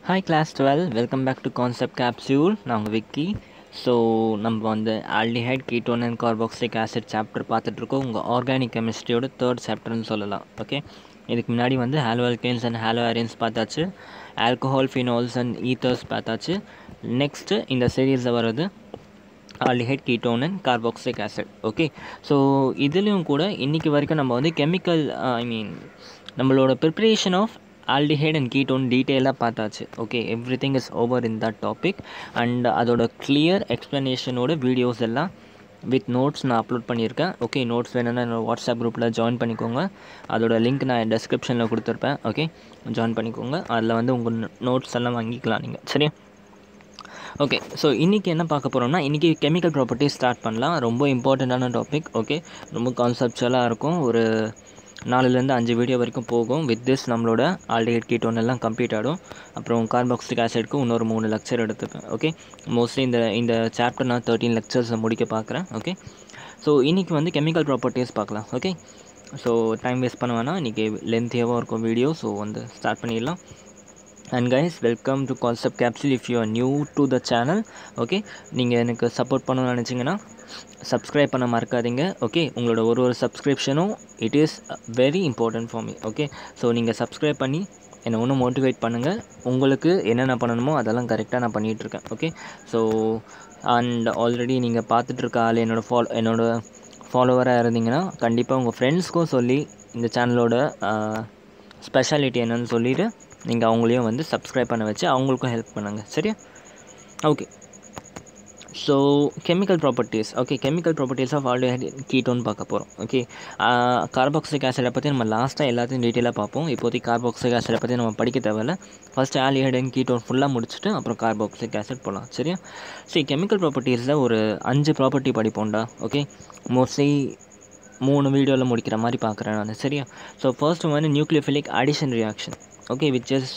hi class twelve welcome back to concept capsule நான் உங்கள் Vicky so நம்ம வந்து aldehyde ketone and carboxylic acid chapter பார்த்துட்ருக்கோம் உங்கள் ஆர்கானிக் கெமிஸ்ட்ரியோட தேர்ட் சாப்டர்னு சொல்லலாம் ஓகே இதுக்கு முன்னாடி வந்து haloalkanes and haloarenes பார்த்தாச்சு ஆல்கஹால் ஃபினால்ஸ் அண்ட் ஈத்தர்ஸ் பார்த்தாச்சு நெக்ஸ்ட்டு இந்த சீரீஸில் வர்றது aldehyde ketone and carboxylic acid okay so இதுலேயும் கூட இன்றைக்கி வரைக்கும் நம்ம வந்து கெமிக்கல் ஐ மீன் நம்மளோட preparation of aldehyde and ketone டீட்டெயிலாக பார்த்தாச்சு okay everything is over in that topic and அதோட கிளியர் எக்ஸ்ப்ளனேஷனோட வீடியோஸ் எல்லாம் வித் நோட்ஸ் நான் அப்லோட் பண்ணியிருக்கேன் ஓகே நோட்ஸ் வேணும்னா என்னோட வாட்ஸ்அப் குரூப்பில் ஜாயின் பண்ணிக்கோங்க அதோட லிங்க் நான் டெஸ்கிரிப்ஷனில் கொடுத்துருப்பேன் ஓகே ஜாயின் பண்ணிக்கோங்க அதில் வந்து உங்கள் நோட்ஸ் எல்லாம் வாங்கிக்கலாம் நீங்கள் சரியா ஓகே ஸோ இன்றைக்கி என்ன பார்க்க போகிறோம்னா இன்றைக்கி கெமிக்கல் ப்ராப்பர்ட்டிஸ் ஸ்டார்ட் பண்ணலாம் ரொம்ப இம்பார்ட்டண்ட்டான டாபிக் ஓகே ரொம்ப கான்செப்டுவலாக இருக்கும் ஒரு நாலுலேருந்து அஞ்சு வீடியோ வரைக்கும் போகும் வித் திஸ் நம்மளோட ஆல்டிஹைட் கீட்டோன் எல்லாம் கம்ப்ளீட் ஆகிடும் அப்புறம் கார்பாக்சிக் ஆசிட்க்கு இன்னொரு மூணு லெக்சர் எடுத்துப்பேன் ஓகே மோஸ்ட்லி இந்த இந்த சாப்டர் நான் தேர்ட்டீன் லெக்சர்ஸை முடிக்க பார்க்குறேன் ஓகே ஸோ இன்றைக்கி வந்து கெமிக்கல் ப்ராப்பர்ட்டிஸ் பார்க்கலாம் ஓகே ஸோ டைம் வேஸ்ட் பண்ண வேணாம் இன்றைக்கி லென்த்தியாகவும் இருக்கும் வீடியோ ஸோ வந்து ஸ்டார்ட் பண்ணிடலாம் and guys welcome to Concept Capsule if you are new to the channel okay நீங்கள் எனக்கு சப்போர்ட் பண்ணணும்னு நினச்சிங்கன்னா சப்ஸ்கிரைப் பண்ண மறக்காதீங்க ஓகே உங்களோட ஒரு ஒரு சப்ஸ்கிரிப்ஷனும் it is very important for me okay so நீங்கள் சப்ஸ்கிரைப் பண்ணி என்னை ஒன்றும் மோட்டிவேட் பண்ணுங்கள் உங்களுக்கு என்னென்ன பண்ணணுமோ அதெல்லாம் கரெக்டாக நான் பண்ணிகிட்ருக்கேன் ஓகே ஸோ அண்ட் ஆல்ரெடி நீங்கள் பார்த்துட்ருக்க ஆள் என்னோடய ஃபாலோ என்னோடய ஃபாலோவராக இருந்தீங்கன்னா கண்டிப்பாக உங்கள் ஃப்ரெண்ட்ஸ்க்கும் சொல்லி இந்த சேனலோட ஸ்பெஷாலிட்டி என்னன்னு சொல்லிவிட்டு நீங்கள் அவங்களையும் வந்து சப்ஸ்கிரைப் பண்ண வச்சு அவங்களுக்கும் ஹெல்ப் பண்ணுங்கள் சரியா okay so chemical properties okay chemical properties of aldehyde ketone பார்க்க போகிறோம் ஓகே கார்பாக்சிக் ஆசிடை பற்றி நம்ம லாஸ்ட்டாக எல்லாத்தையும் டீட்டெயிலாக பார்ப்போம் இப்போதைக்கு கார்பாக்சிக் ஆசிடை பற்றி நம்ம படிக்க தேவையில்ல ஃபஸ்ட்டு ஆல்டிஹைட் அண்ட் கீட்டோன் ஃபுல்லாக முடிச்சுட்டு அப்புறம் கார்பாக்சிக் ஆசிட் போகலாம் சரியா சரி கெமிக்கல் ப்ராப்பர்ட்டிஸில் ஒரு அஞ்சு ப்ராப்பர்ட்டி படிப்போம்டா ஓகே மோஸ்ட்லி மூணு வீடியோவில் முடிக்கிற மாதிரி பார்க்குறேன் நான் சரியா ஸோ ஃபர்ஸ்ட் வந்து nucleophilic addition reaction okay which is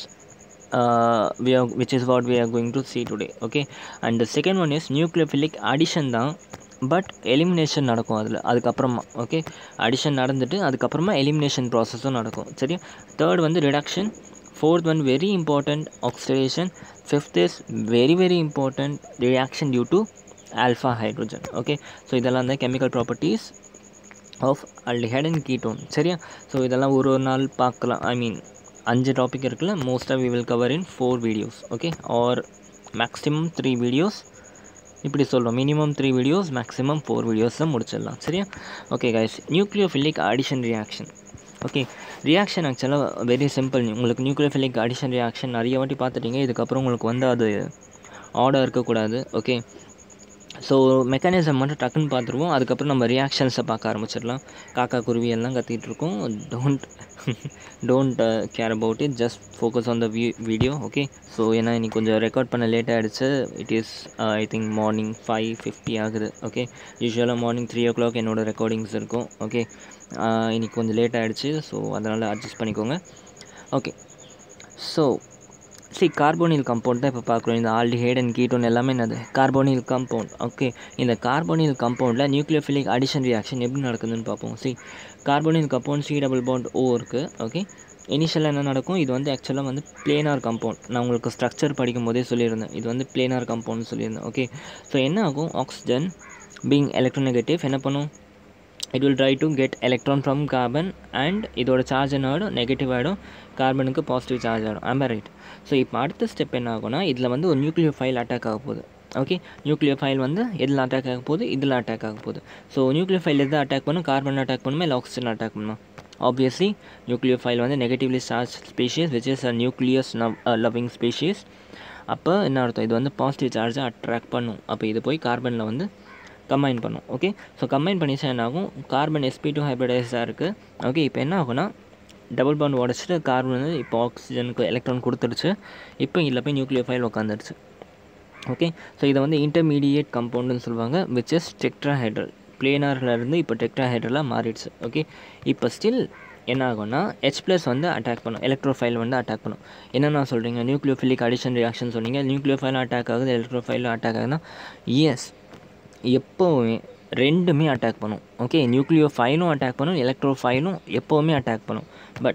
uh, we are which is what we are going to see today okay and the second one is nucleophilic addition தான் but elimination நடக்கும் அதில் அதுக்கப்புறமா ஓகே அடிஷன் நடந்துட்டு அதுக்கப்புறமா elimination ப்ராசஸும் நடக்கும் சரியா third வந்து reduction fourth one very important oxidation fifth is very very important reaction due to alpha hydrogen okay so இதெல்லாம் தான் chemical properties of aldehyde and ketone சரியா ஸோ இதெல்லாம் ஒரு ஒரு நாள் பார்க்கலாம் ஐ மீன் அஞ்சு டாபிக் இருக்குல்ல மோஸ்ட்டாக we will cover in four videos okay or maximum three videos இப்படி சொல்கிறோம் minimum three videos maximum four videos தான் முடிச்சிடலாம் சரியா okay guys nucleophilic addition reaction okay reaction ஆக்சுவலாக வெரி சிம்பிள் உங்களுக்கு நியூக்ளியோஃபிலிக் அடிஷன் ரியாக்ஷன் நிறைய வாட்டி பார்த்துட்டீங்க இதுக்கப்புறம் உங்களுக்கு வந்து அது ஆர்டர் இருக்கக்கூடாது ஓகே ஸோ மெக்கானிசம் மட்டும் டக்குன்னு பார்த்துருவோம் அதுக்கப்புறம் நம்ம ரியாக்ஷன்ஸை பார்க்க ஆரம்பிச்சிடலாம் காக்கா குருவி எல்லாம் கத்திகிட்டு இருக்கோம் don't don't care about it just focus on the வீ வீடியோ ஓகே ஸோ ஏன்னா இன்னைக்கு கொஞ்சம் ரெக்கார்ட் பண்ண லேட் ஆகிடுச்சு it is I think morning five fifty ஆகுது ஓகே யூஸ்வலாக மார்னிங் த்ரீ ஓ கிளாக் என்னோடய ரெக்கார்டிங்ஸ் இருக்கும் ஓகே இன்னைக்கு கொஞ்சம் லேட் ஆகிடுச்சு ஸோ அதனால் அட்ஜஸ்ட் பண்ணிக்கோங்க okay so C carbonyl compound தான் இப்போ பார்க்குறோம் இந்த ஆல்டிஹைட் அண்ட் கீட்டோன் எல்லாமே என்னது கார்போனில் கம்பவுண்ட் ஓகே இந்த கார்போனில் கம்பவுண்டில் நியூக்ளியோஃபிலிக் அடிஷன் ரியாக்ஷன் எப்படி நடக்குதுன்னு பார்ப்போம் C carbonyl compound C double bond O இருக்குது ஓகே இனிஷியலாக என்ன நடக்கும் இது வந்து ஆக்சுவலாக வந்து பிளேனார் கம்பவுண்ட் நான் உங்களுக்கு ஸ்ட்ரக்சர் படிக்கும் போதே சொல்லியிருந்தேன் இது வந்து பிளேனார் கம்பவுண்ட் சொல்லியிருந்தேன் ஓகே ஸோ என்ன ஆகும் ஆக்சிஜன் பீங் எலக்ட்ரோநெகட்டிவ் என்ன பண்ணும் it will try to get electron from carbon and இதோட சார்ஜ் என்ன ஆகிடும் நெகட்டிவ் ஆகிடும் கார்பனுக்கு பாசிட்டிவ் சார்ஜ் ஆகிடும் ஆமாம் ரைட் ஸோ இப்போ அடுத்த ஸ்டெப் என்ன ஆகும்னா இதில் வந்து ஒரு நியூக்ளியோ ஃபைல் அட்டாக் ஆக போகுது ஓகே நியூக்ளியோ ஃபைல் வந்து எதில் அட்டாக் ஆக போகுது இதில் அட்டாக் ஆக போகுது ஸோ நியூக்ளியோ ஃபைல் எது அட்டாக் பண்ணும் கார்பன் அட்டாக் பண்ணுமா இல்லை ஆக்சிஜன் அட்டாக் பண்ணுமா ஆப்வியஸ்லி நியூக்ளியோ ஃபைல் வந்து negatively charge species which is a nucleus loving species அப்போ என்ன அர்த்தம் இது வந்து பாசிட்டிவ் சார்ஜை அட்ராக்ட் பண்ணும் அப்போ இது போய் கார்பனில் வந்து கம்பைன் பண்ணும் ஓகே ஸோ கம்பைன் பண்ணிச்சா என்ன ஆகும் கார்பன் எஸ்பி டூ ஹைப்ரிடைஸாக இருக்குது ஓகே இப்போ என்ன ஆகும்னா டபுள் பாண்ட் உடச்சிட்டு கார்பன் வந்து இப்போ ஆக்சிஜனுக்கு எலக்ட்ரான் கொடுத்துருச்சு இப்போ இதில் போய் நியூக்ளியோ ஃபைல் உட்காந்துருச்சு ஓகே ஸோ இதை வந்து இன்டர்மீடியேட் கம்பவுண்டுன்னு சொல்லுவாங்க விச் இஸ் டெக்ட்ராஹைட்ரல் பிளேனார்லேருந்து இப்போ டெக்ட்ராஹைட்ரலாக மாறிடுச்சு ஓகே இப்போ ஸ்டில் என்ன ஆகும்னா ஹெச் ப்ளஸ் வந்து அட்டாக் பண்ணும் எலக்ட்ரோஃபைல் வந்து அட்டாக் பண்ணும் என்னென்ன சொல்கிறீங்க நியூக்ளியோஃபிலிக் அடிஷன் ரியாக்ஷன் சொன்னீங்க நியூக்ளியோஃபைலும் அட்டாக் ஆகுது எலக்ட்ரோஃபைலும் அட்டாக் ஆகுதுன்னா எஸ் எப்போவுமே ரெண்டுமே அட்டாக் பண்ணும் ஓகே நியூக்ளியோ ஃபைலும் அட்டாக் பண்ணும் எலக்ட்ரோ ஃபைலும் எப்போவுமே அட்டாக் பண்ணும் பட்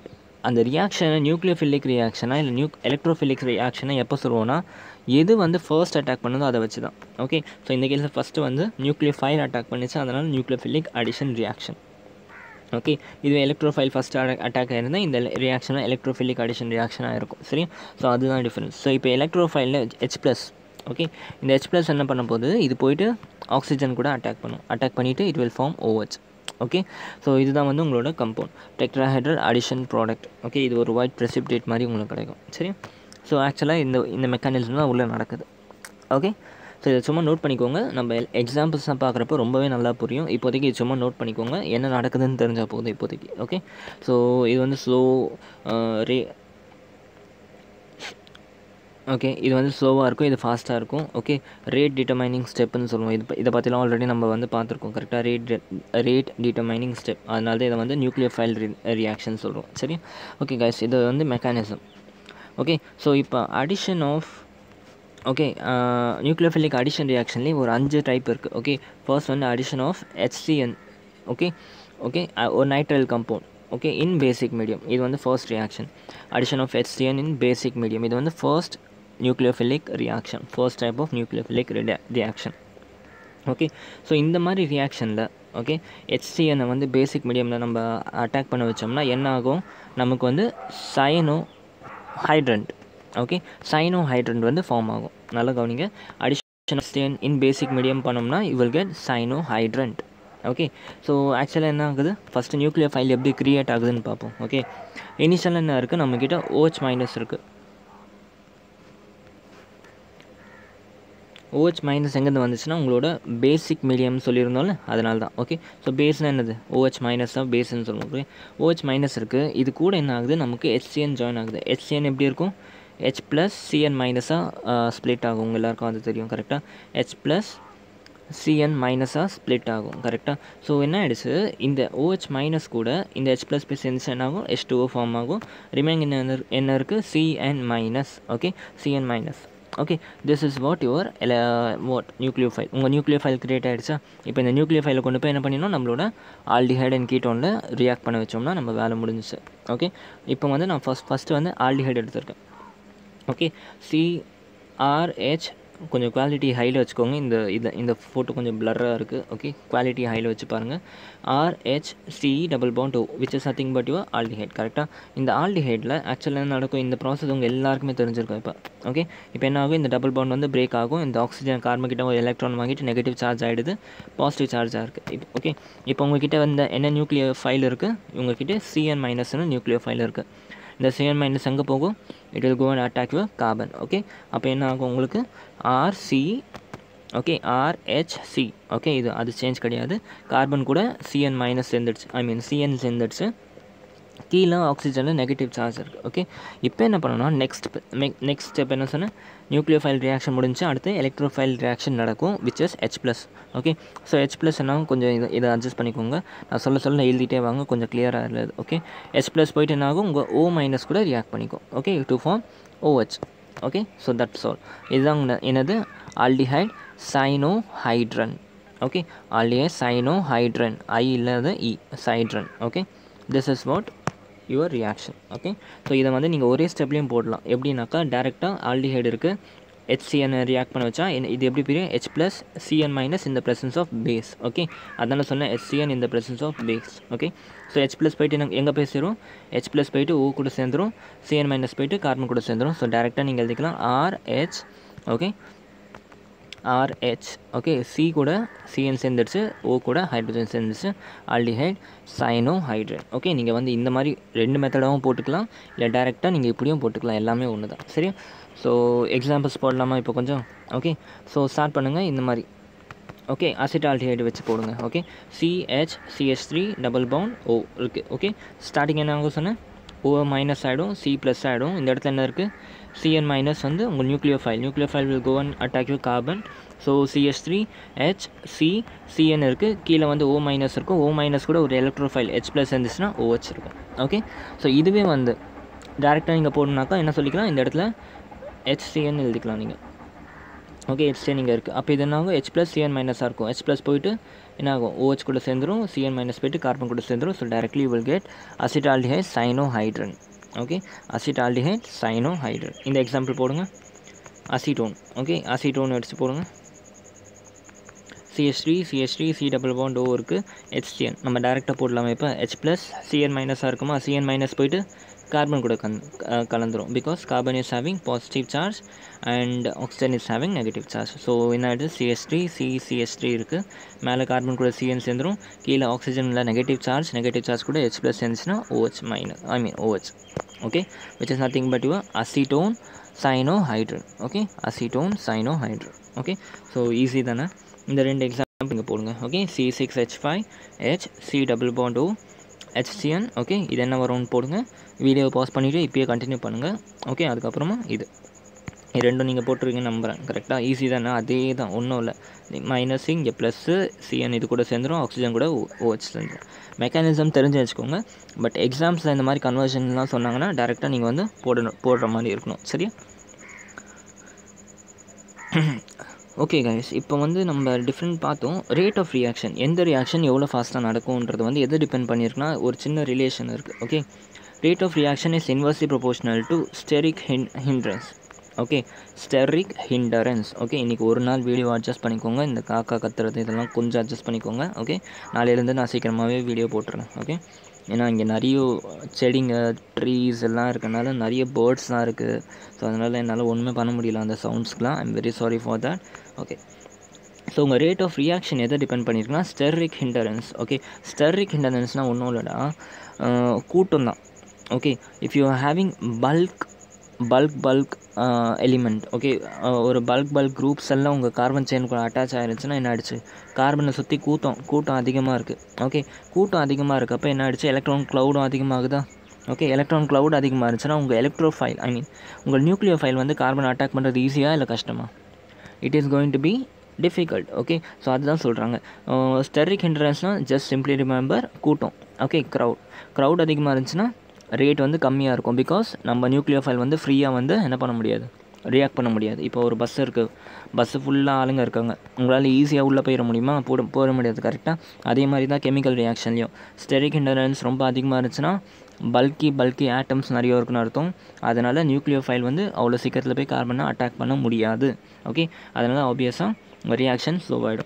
அந்த ரியாக்ஷனை நியூக்ளியோஃபிலிக் ரியாக்ஷனா இல்லை நியூ எலக்ட்ரோஃபிலிக் ரியாக்ஷனை எப்போ சொல்லுவோம்னா எது வந்து ஃபர்ஸ்ட் அட்டாக் பண்ணுதோ அதை வச்சு தான் ஓகே ஸோ இந்த கேஸில் ஃபஸ்ட்டு வந்து நியூக்ளியோஃபைல் அட்டாக் பண்ணிச்சு அதனால் நியூக்ளியோஃபிலிக் அடிஷன் ரியாக்ஷன் ஓகே இது எலக்ட்ரோஃபைல் ஃபஸ்ட் அட்டாக் ஆயிருந்தால் இந்த ரியாக்ஷனாக எலக்ட்ரோஃபிலிக் அடிஷன் ரியாக்ஷனாக இருக்கும் சரி ஸோ அதுதான் டிஃப்ரென்ஸ் ஸோ இப்போ எலக்ட்ரோஃபைலில் ஹெச் ப்ளஸ் ஓகே இந்த ஹெச் ப்ளஸ் என்ன பண்ண போகுது இது போயிட்டு ஆக்சிஜன் கூட அட்டாக் பண்ணும் அட்டாக் பண்ணிவிட்டு it will form OH okay so இதுதான் வந்து உங்களோட compound tetrahedral addition product okay இது ஒரு ஒயிட் ப்ரெசிபிடேட் மாதிரி உங்களுக்கு கிடைக்கும் சரி ஸோ ஆக்சுவலாக இந்த இந்த மெக்கானிசம் தான் உள்ளே நடக்குது ஓகே ஸோ இதை சும்மா நோட் பண்ணிக்கோங்க நம்ம எக்ஸாம்பிள்ஸ்லாம் பார்க்குறப்போ ரொம்பவே நல்லா புரியும் இப்போதைக்கு இது சும்மா நோட் பண்ணிக்கோங்க என்ன நடக்குதுன்னு தெரிஞ்சால் போதும் இப்போதைக்கு ஓகே ஸோ இது வந்து ஸ்லோ ரே ஓகே இது வந்து ஸ்லோவாக இருக்கும் இது ஃபாஸ்ட்டாக இருக்கும் ஓகே ரேட் டிட்டர்மைனிங் ஸ்டெப்புன்னு சொல்லுவோம் இது இதை பற்றிலாம் ஆல்ரெடி நம்ம வந்து பார்த்துருக்கோம் கரெக்டாக ரேட் ரேட் டிட்டர்மைனிங் ஸ்டெப் அதனால தான் இதை வந்து நியூக்ளியர் ஃபைல் ரியாக்ஷன் சொல்கிறோம் சரி ஓகே கைஸ் இது வந்து மெக்கானிசம் ஓகே ஸோ இப்போ addition of okay nucleophilic addition ரியாக்ஷன்லேயே ஒரு அஞ்சு டைப் இருக்குது ஓகே ஃபர்ஸ்ட் வந்து addition of HCN okay okay ஒரு nitrile compound okay in basic medium இது வந்து first reaction addition of HCN in basic medium இது வந்து first nucleophilic reaction first type of nucleophilic reaction okay so இந்த மாதிரி ரியாக்ஷனில் okay ஹெச்சிஎனை வந்து பேசிக் மீடியமில் நம்ம அட்டாக் பண்ண வச்சோம்னா என்ன ஆகும் நமக்கு வந்து cyanohydrin okay cyanohydrin வந்து ஃபார்ம் ஆகும் நல்லா கவனிங்க அடிஷனல் ஸ்டேன் இன் பேசிக் மீடியம் பண்ணோம்னா you will get cyanohydrin okay so ஆக்சுவலாக என்ன ஆகுது ஃபஸ்ட்டு நியூக்ளியர் ஃபைல் எப்படி க்ரியேட் ஆகுதுன்னு பார்ப்போம் ஓகே இனிஷியலாக என்ன இருக்குது நம்மக்கிட்ட ஓஹெச் மைனஸ் இருக்குது ஓஹெச் மைனஸ் எங்கேருந்து வந்துச்சுன்னா உங்களோட பேசிக் மீடியம் சொல்லியிருந்தோம்ல அதனால தான் ஓகே ஸோ பேஸ்னால் என்னது ஓஹெச் மைனஸ் தான் பேஸ்ன்னு சொல்லுவோம் ஓகே ஓஹெச் மைனஸ் இருக்குது இது கூட என்ன ஆகுது நமக்கு ஹெச்சிஎன் ஜாயின் ஆகுது ஹெச்சிஎன் எப்படி இருக்கும் ஹெச் ப்ளஸ் சிஎன் மைனஸாக ஸ்ப்ளிட் ஆகும் உங்கள் எல்லாருக்கும் அது தெரியும் கரெக்டாக ஹெச் ப்ளஸ் சிஎன் மைனஸாக ஸ்ப்ளிட் ஆகும் கரெக்டாக ஸோ என்ன ஆகிடுச்சு இந்த ஓஹெச் மைனஸ் கூட இந்த ஹெச் ப்ளஸ் ப்ளஸ் சேர்ந்துச்சு என்ன ஆகும் ஹெச் டூஓ ஃபார்ம் ஆகும் ரிமைங் என்ன என்ன இருக்குது CN minus okay CN minus okay this is what your what nucleophile உங்கள் நியூக்ளியோ ஃபைல் க்ரியேட் ஆகிடுச்சா இப்போ இந்த நியூக்ளியோ ஃபைலை கொண்டு போய் என்ன பண்ணிடணும் நம்மளோட ஆல்டிஹைட் அண்ட் கீட்டோனில் ரியாக்ட் பண்ண வச்சோம்னா நம்ம வேலை முடிஞ்சிச்சு ஓகே இப்போ வந்து நான் ஃபஸ்ட் ஃபஸ்ட்டு வந்து ஆல்டிஹைட் எடுத்திருக்கேன் ஓகே சிஆர்ஹெச் கொஞ்சம் குவாலிட்டி ஹையில் வச்சுக்கோங்க இந்த இது இந்த ஃபோட்டோ கொஞ்சம் பிளர்ராக இருக்குது ஓகே குவாலிட்டி ஹையில் வச்சு பாருங்கள் RH C double bond O which is nothing but your aldehyde கரெக்டாக இந்த ஆல்டிஹைடில் ஆக்சுவலாக என்ன நடக்கும் இந்த ப்ராசஸ் உங்கள் எல்லாருக்குமே தெரிஞ்சிருக்கும் இப்போ ஓகே இப்போ என்ன ஆகும் இந்த டபுள் பவுண்ட் வந்து பிரேக் ஆகும் இந்த ஆக்சிஜன் கார்பன் கிட்ட ஒரு எலக்ட்ரான் வாங்கிட்டு நெகட்டிவ் சார்ஜ் ஆகிடுது பாசிட்டிவ் சார்ஜாக இருக்குது இப்போ ஓகே இப்போ உங்ககிட்ட வந்து என்ன நியூக்ளியர் ஃபைல் இருக்குது உங்ககிட்ட சிஎன் மைனஸ்னு நியூக்ளியர் ஃபைல் இருக்குது இந்த சிஎன் மைனஸ் எங்கே போகும் it will go and attack your carbon okay அப்போ என்ன ஆகும் உங்களுக்கு ஆர்சி ஓகே ஆர்ஹெச்சி ஓகே இது அது சேஞ்ச் கிடையாது கார்பன் கூட சிஎன் மைனஸ் சேர்ந்துடுச்சு ஐ மீன் சிஎன் சேர்ந்துடுச்சு கீழே ஆக்சிஜனில் நெகட்டிவ் சார்ஜ் இருக்குது ஓகே இப்போ என்ன பண்ணணும்னா நெக்ஸ்ட் நெக்ஸ்ட் ஸ்டெப் என்ன சொன்னேன் நியூக்ளியோஃபைல் ரியாக்ஷன் முடிஞ்சு அடுத்து எலக்ட்ரோஃபைல் ரியாக்ஷன் நடக்கும் which is H plus okay so H plus என்ன கொஞ்சம் இதை இதை அட்ஜஸ்ட் பண்ணிக்கோங்க நான் சொல்ல சொல்ல எழுதிட்டே வாங்க கொஞ்சம் கிளியராக இருந்தது ஓகே ஹெச் ப்ளஸ் போயிட்டு என்ன ஆகும் உங்கள் ஓ மைனஸ் கூட ரியாக்ட் பண்ணிக்கும் okay to form OH okay so that's all இதுதான் என்னது aldehyde cyanohydrin okay aldehyde cyanohydrin ஐ இல்லாத இ சைட்ரன் okay this is what your reaction okay so இதை வந்து நீங்கள் ஒரே ஸ்டெப்லேயும் போடலாம் எப்படின்னாக்கா டேரெக்டாக ஆல்டிஹைடு இருக்குது ஹெச்சிஎன் ரியாக்ட் பண்ண வச்சா இது எப்படி பிரியும் ஹெச் ப்ளஸ் சிஎன் மைனஸ் இந்த ப்ரெசன்ஸ் ஆஃப் பேஸ் ஓகே அதனால் சொன்னேன் ஹெச்சிஎன் இந்த presence of base okay so H plus போயிட்டு எனக்கு எங்கே போய் சேரும் ஹெச் ப்ளஸ் போயிட்டு ஓ கூட சேர்ந்துரும் சிஎன் மைனஸ் போயிட்டு கார்பன் கூட சேர்ந்துரும் ஸோ டேரெக்டாக நீங்கள் எழுதிக்கலாம் RH okay RH okay C கூட சிஎன் சேர்ந்துடுச்சு ஓ கூட ஹைட்ரஜன் சேர்ந்துச்சு ஆல்டிஹைட் சைனோ ஹைட்ரேட் ஓகே நீங்கள் வந்து இந்த மாதிரி ரெண்டு மெத்தடாகவும் போட்டுக்கலாம் இல்லை டேரெக்டாக நீங்கள் இப்படியும் போட்டுக்கலாம் எல்லாமே ஒன்று தான் சரி ஸோ எக்ஸாம்பிள்ஸ் போடலாமா இப்போ கொஞ்சம் ஓகே ஸோ ஸ்டார்ட் பண்ணுங்கள் இந்த மாதிரி ஓகே அசிட்டால்டிஹைடு வச்சு போடுங்க okay CH CH three double bond O இருக்குது ஓகே ஸ்டார்டிங் என்ன ஆகும் சொன்னேன் ஓ மைனஸ் ஆகிடும் சி ப்ளஸ் ஆகிடும் இந்த இடத்துல என்ன இருக்குது சிஎன் மைனஸ் வந்து உங்கள் nucleophile nucleophile will go and attack you carbon so CS three H C CN இருக்குது கீழே வந்து ஓ மைனஸ் இருக்கும் ஓ மைனஸ் கூட ஒரு எலக்ட்ரோ ஃபைல் ஹெச் ப்ளஸ் இருந்துச்சுன்னா ஓஹெச் இருக்கும் ஓகே ஸோ இதுவே வந்து டேரெக்டாக நீங்கள் போடணுனாக்கா என்ன சொல்லிக்கலாம் இந்த இடத்துல ஹெச்சிஎன் எழுதிக்கலாம் நீங்கள் ஓகே ஹெச்சிஎன் இங்கே இருக்குது அப்போ இது என்ன ஆகும் ஹெச் ப்ளஸ் சிஎன் மைனஸாக இருக்கும் ஹெச் ப்ளஸ் போயிட்டு என்ன ஆகும் OH கூட சேர்ந்துரும் சிஎன் மைனஸ் போயிட்டு கார்பன் கூட சேர்ந்துரும் so directly will get acetaldehyde cyano cyanohydrin okay acetaldehyde cyano hydrate இந்த எக்ஸாம்பிள் போடுங்க அசிட்டோன் ஓகே அசிட்டோன் அடித்து போடுங்க சிஎஸ்3 சிஎஸ்3 சி டபுள் பாண்ட் ஓ இருக்குது ஹெச்சிஎன் நம்ம டேரெக்டாக போடலாமா இப்போ ஹெச் ப்ளஸ் சிஎன் மைனஸாக இருக்குமா சிஎன் மைனஸ் போயிட்டு கார்பன் கூட கன் கலந்துரும் because carbon is having positive charge and oxygen is having negative charge so என்ன ஆகிடுது CS three C CS three இருக்குது மேலே கார்பன் கூட சிஎன் சேர்ந்துரும் கீழே ஆக்சிஜனில் நெகட்டிவ் சார்ஜ் நெகட்டிவ் சார்ஜ் கூட ஹெச் ப்ளஸ் சேர்ந்துச்சுன்னா OH minus I mean OH okay which is nothing but your acetone cyanohydrin okay acetone cyanohydrin okay so easy தானே இந்த ரெண்டு எக்ஸாம்பிள் இங்கே போடுங்க okay C six H five H C double bond O HCN okay இது என்ன வரும்னு போடுங்க video pass பண்ணிவிட்டு இப்போயே கண்டினியூ பண்ணுங்கள் ஓகே அதுக்கப்புறமா இது இது ரெண்டும் நீங்கள் போட்டுருவீங்கன்னு நம்புகிறேன் கரெக்டாக ஈஸி தானே அதே தான் ஒன்றும் இல்லை மைனஸ் இங்கே ப்ளஸ்ஸு சிஎன் இது கூட சேர்ந்துடும் ஆக்சிஜன் கூட ஓஹெச் சேர்ந்துடும் மெக்கானிசம் தெரிஞ்சு வச்சுக்கோங்க பட் எக்ஸாம்ஸில் இந்த மாதிரி கன்வர்ஷன்லாம் சொன்னாங்கன்னா டேரெக்டாக நீங்கள் வந்து போடணும் போடுற மாதிரி இருக்கணும் சரியா ஓகே கைஸ் இப்போ வந்து நம்ம டிஃப்ரெண்ட் பார்த்தோம் ரேட் ஆஃப் ரியாக்ஷன் எந்த ரியாக்ஷன் எவ்வளோ ஃபாஸ்ட்டாக நடக்கும்ன்றது வந்து எது டிபெண்ட் பண்ணியிருக்குன்னா ஒரு சின்ன ரிலேஷன் இருக்குது okay rate of reaction is inversely proportional to steric hin hindrance okay steric hindrance okay இன்றைக்கி ஒரு நாள் வீடியோ அட்ஜஸ்ட் பண்ணிக்கோங்க இந்த காக்கா கத்துறது இதெல்லாம் கொஞ்சம் அட்ஜஸ்ட் பண்ணிக்கோங்க ஓகே நாளையிலேருந்து நான் சீக்கிரமாகவே வீடியோ போட்டுறேன் ஓகே ஏன்னா இங்கே நிறைய செடிங்க ட்ரீஸ் எல்லாம் இருக்கனால நிறைய பேர்ட்ஸ்லாம் இருக்குது ஸோ அதனால் என்னால் ஒன்றுமே பண்ண முடியல அந்த சவுண்ட்ஸ்க்குலாம் I'm very sorry for that okay so உங்கள் ரேட் ஆஃப் ரியாக்ஷன் எதை டிபெண்ட் பண்ணியிருக்குன்னா ஸ்டெரிக் ஹிண்டரன்ஸ் ஓகே ஸ்டெரிக் ஹிண்டரன்ஸ்னால் ஒன்றும் இல்லைடா கூட்டம் தான் okay if you having bulk bulk bulk element okay ஒரு பல்க் பல்க் குரூப்ஸ் எல்லாம் உங்கள் கார்பன் செயின் கூட அட்டாச் ஆகிருச்சுன்னா என்ன ஆயிடுச்சு கார்பனை சுற்றி கூட்டம் கூட்டம் அதிகமாக இருக்குது ஓகே கூட்டம் அதிகமாக இருக்கப்போ என்ன ஆயிடுச்சு எலக்ட்ரான் க்ளவுடும் அதிகமாகுதா ஓகே எலக்ட்ரான் க்ளவுட் அதிகமாக இருந்துச்சுன்னா உங்கள் எலக்ட்ரோ ஃபைல் ஐ மீன் உங்கள் நியூக்ளியர் ஃபைல் வந்து கார்பன் அட்டாக் பண்ணுறது ஈஸியாக இல்லை கஷ்டமா it is going to be difficult okay so அதுதான் சொல்கிறாங்க ஸ்டெரிக் ஹிண்ட்ரன்ஸ்னால் ஜஸ்ட் சிம்ப்ளி ரிமெம்பர் கூட்டம் ஓகே க்ரௌட் க்ரௌட் அதிகமாக இருந்துச்சுன்னா ரேட் வந்து கம்மியாக இருக்கும் பிகாஸ் நம்ம நியூக்ளியர் ஃபைல் வந்து ஃப்ரீயாக வந்து என்ன பண்ண முடியாது ரியாக்ட் பண்ண முடியாது இப்போ ஒரு பஸ் இருக்குது பஸ்ஸு ஃபுல்லாக ஆளுங்க இருக்காங்க உங்களால் ஈஸியாக உள்ளே போயிட முடியுமா போட போட முடியாது கரெக்டாக அதே மாதிரி தான் கெமிக்கல் ரியாக்ஷன்லையும் ஸ்டெரிக் ஹிண்டரன்ஸ் ரொம்ப அதிகமாக இருந்துச்சுன்னா பல்கி பல்கி ஆட்டம்ஸ் நிறைய இருக்குன்னு அர்த்தம் அதனால் நியூக்ளியர் ஃபைல் வந்து அவ்வளோ சீக்கிரத்தில் போய் கார்பனை அட்டாக் பண்ண முடியாது ஓகே அதனால் ஆப்வியஸாக ரியாக்ஷன் ஸ்லோவாகிடும்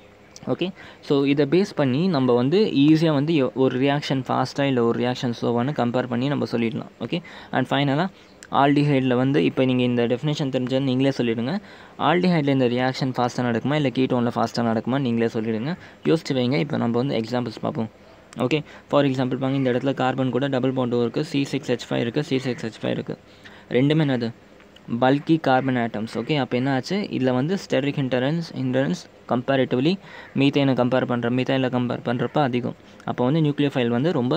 ஓகே ஸோ இதை பேஸ் பண்ணி நம்ம வந்து ஈஸியாக வந்து ஒரு ரியாக்ஷன் ஃபாஸ்ட்டாக இல்லை ஒரு ரியாக்ஷன் ஸ்லோவானு கம்பேர் பண்ணி நம்ம சொல்லிடலாம் ஓகே அண்ட் ஃபைனலாக ஆல்டிஹைடில் வந்து இப்போ நீங்கள் இந்த டெஃபினேஷன் தெரிஞ்சது நீங்களே சொல்லிவிடுங்க ஆல்டிஹைடில் இந்த ரியாக்ஷன் ஃபாஸ்ட்டாக நடக்குமா இல்லை கீட்டோனில் ஃபாஸ்ட்டாக நடக்குமா நீங்களே சொல்லிவிடுங்க யோசிச்சு வைங்க இப்போ நம்ம வந்து எக்ஸாம்பிள்ஸ் பார்ப்போம் ஓகே ஃபார் எக்ஸாம்பிள் பாங்க இந்த இடத்துல கார்பன் கூட டபுள் பாண்டோ இருக்குது சி சிக்ஸ் ஹெச் ஃபைவ் இருக்குது சி சிக்ஸ் ஹெச் ஃபைவ் இருக்குது ரெண்டுமே என்னது பல்கி கார்பன் ஆட்டம்ஸ் ஓகே அப்போ என்ன ஆச்சு இதில் வந்து ஸ்டெரிக் ஹிண்டரன்ஸ் ஹிண்டரன்ஸ் கம்பேரிட்டிவ்லி மீத்தைனை கம்பேர் பண்ணுற மீத்தைனில் கம்பேர் பண்ணுறப்ப அதிகம் அப்போ வந்து நியூக்ளியர் ஃபைல் வந்து ரொம்ப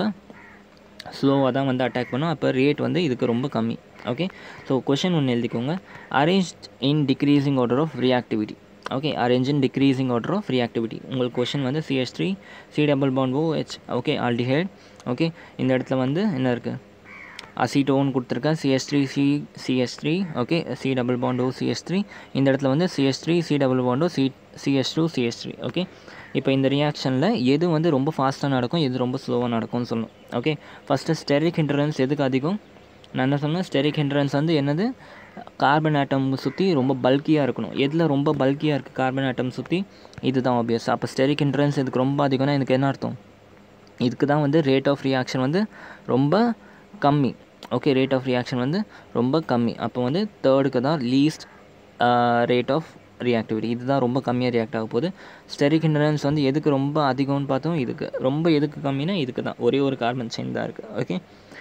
ஸ்லோவாக தான் வந்து அட்டாக் பண்ணும் அப்போ ரேட் வந்து இதுக்கு ரொம்ப கம்மி ஓகே ஸோ கொஷின் ஒன்று எழுதிக்கோங்க arrange in decreasing order of reactivity okay arrange in decreasing order of reactivity உங்களுக்கு கொஷின் வந்து CS three C double bond O H okay aldehyde okay இந்த இடத்துல வந்து என்ன இருக்குது அசிட்டோன் கொடுத்துருக்கேன் CS three C CS three okay C double bond O CS three இந்த இடத்துல வந்து CS three C double bond O C CS two CS three okay இப்போ இந்த ரியாக்ஷனில் எது வந்து ரொம்ப ஃபாஸ்ட்டாக நடக்கும் எது ரொம்ப ஸ்லோவாக நடக்கும்னு சொல்லணும் ஓகே ஃபஸ்ட்டு ஸ்டெரிக் ஹிண்ட்ரன்ஸ் எதுக்கு அதிகம் நான் என்ன சொன்னேன் ஸ்டெரிக் ஹிண்ட்ரன்ஸ் வந்து என்னது கார்பன் ஆட்டம் சுற்றி ரொம்ப பல்கியாக இருக்கணும் எதில் ரொம்ப பல்கியாக இருக்குது கார்பன் ஆட்டம் சுற்றி இதுதான் ஆப்வியஸ் அப்போ ஸ்டெரிக் ஹிண்ட்ரன்ஸ் இதுக்கு ரொம்ப அதிகம்னா எனக்கு என்ன அர்த்தம் இதுக்கு தான் வந்து ரேட் ஆஃப் ரியாக்ஷன் வந்து ரொம்ப கம்மி ஓகே ரேட் ஆஃப் ரியாக்ஷன் வந்து ரொம்ப கம்மி அப்போ வந்து தேர்டுக்கு தான் லீஸ்ட் ரேட் ஆஃப் ரியாக்டிவிட்டி இதுதான் ரொம்ப கம்மியாக ரியாக்ட் ஆக போகுது ஸ்டெரிக் ஹிண்டரன்ஸ் வந்து எதுக்கு ரொம்ப அதிகம்னு பார்த்தோம் இதுக்கு ரொம்ப எதுக்கு கம்மினா இதுக்கு தான் ஒரே ஒரு கார்பன் செயின் தான் இருக்குது ஓகே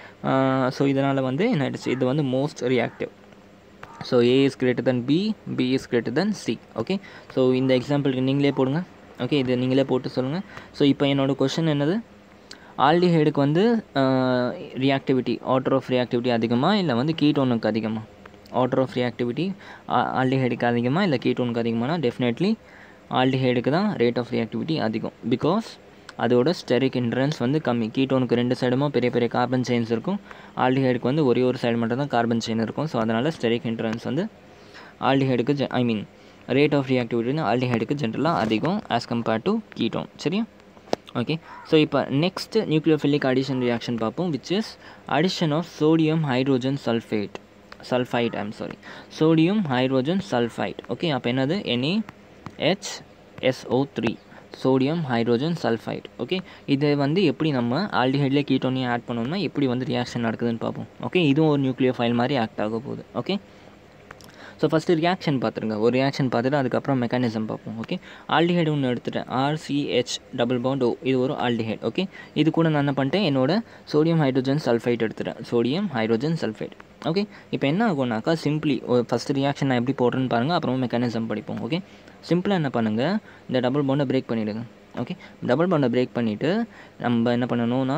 ஸோ இதனால் வந்து என்ன ஆயிடுச்சு இது வந்து most reactive so A is greater than B B is greater than C okay so இந்த எக்ஸாம்பிளுக்கு நீங்களே போடுங்க ஓகே இது நீங்களே போட்டு சொல்லுங்கள் ஸோ இப்போ என்னோடய கொஷின் என்னது ஆல்டிஹைடுக்கு வந்து ரியாக்டிவிட்டி ஆர்டர் ஆஃப் ரியாக்டிவிட்டி அதிகமாக இல்லை வந்து கீட்டோனுக்கு அதிகமாக ஆர்டர் ஆஃப் ரியாக்டிவிட்டி ஆல்டிஹைடுக்கு அதிகமாக இல்லை கீட்டோனுக்கு அதிகமானா டெஃபினெட்லி ஆல்டிஹைடுக்கு தான் ரேட் ஆஃப் ரியாக்டிவிட்டி அதிகம் பிகாஸ் அதோட ஸ்டெரிக் இன்ட்ரன்ஸ் வந்து கம்மி கீட்டோனுக்கு ரெண்டு சைடுமா பெரிய பெரிய கார்பன் செயின்ஸ் இருக்கும் ஆல்டிஹைடுக்கு வந்து ஒரே ஒரு சைடு மட்டும் தான் கார்பன் செயின் இருக்கும் ஸோ அதனால் ஸ்டெரிக் இன்ட்ரன்ஸ் வந்து ஆல்டிஹைடுக்கு I mean rate of reactivity ஆல்டிஹைடுக்கு ஜென்ரலாக அதிகம் ஆஸ் கம்பேர்ட் டு கீட்டோன் சரியா ஓகே ஸோ இப்போ நெக்ஸ்ட் நியூக்ளியோஃபிலிக் அடிஷன் ரியாக்ஷன் பார்ப்போம் which is addition of sodium hydrogen sulphate sulphite I'm sorry sodium hydrogen sulphite okay அப்போ என்னது NA H SO three sodium hydrogen sulphite okay இதை வந்து எப்படி நம்ம ஆல்டிஹைட்லேயே கீட்டோனையும் add பண்ணோம்னா எப்படி வந்து ரியாக்ஷன் நடக்குதுன்னு பார்ப்போம் ஓகே இதுவும் ஒரு நியூக்ளியோ ஃபைல் மாதிரி ஆக்ட் ஆக போகுது ஓகே ஸோ ஃபஸ்ட்டு ரியாக்ஷன் பார்த்துருங்க ஒரு ரியாக்ஷன் பார்த்துட்டு அதுக்கப்புறம் மெக்கானிசம் பார்ப்போம் ஓகே ஆல்டிஹைடு ஒன்று எடுத்துட்டேன் ஆர்சிஹெச் டபுள் பாண்ட் ஓ இது ஒரு ஆல்டிஹைட் ஓகே இது கூட நான் என்ன பண்ணிட்டேன் என்னோட சோடியம் ஹைட்ரோஜன் சல்ஃபைட் எடுத்துட்டேன் சோடியம் ஹைட்ரோஜன் சல்ஃபைட் ஓகே இப்போ என்ன ஆகும்னாக்கா சிம்பிளி ஃபஸ்ட்டு ரியாக்ஷன் நான் எப்படி போடுறேன்னு பாருங்கள் அப்புறமா மெக்கானிசம் படிப்போம் ஓகே சிம்பிளாக என்ன பண்ணுங்கள் இந்த டபுள் பாண்டை பிரேக் பண்ணிவிடுங்க ஓகே டபுள் பாண்டை பிரேக் பண்ணிவிட்டு நம்ம என்ன பண்ணணும்னா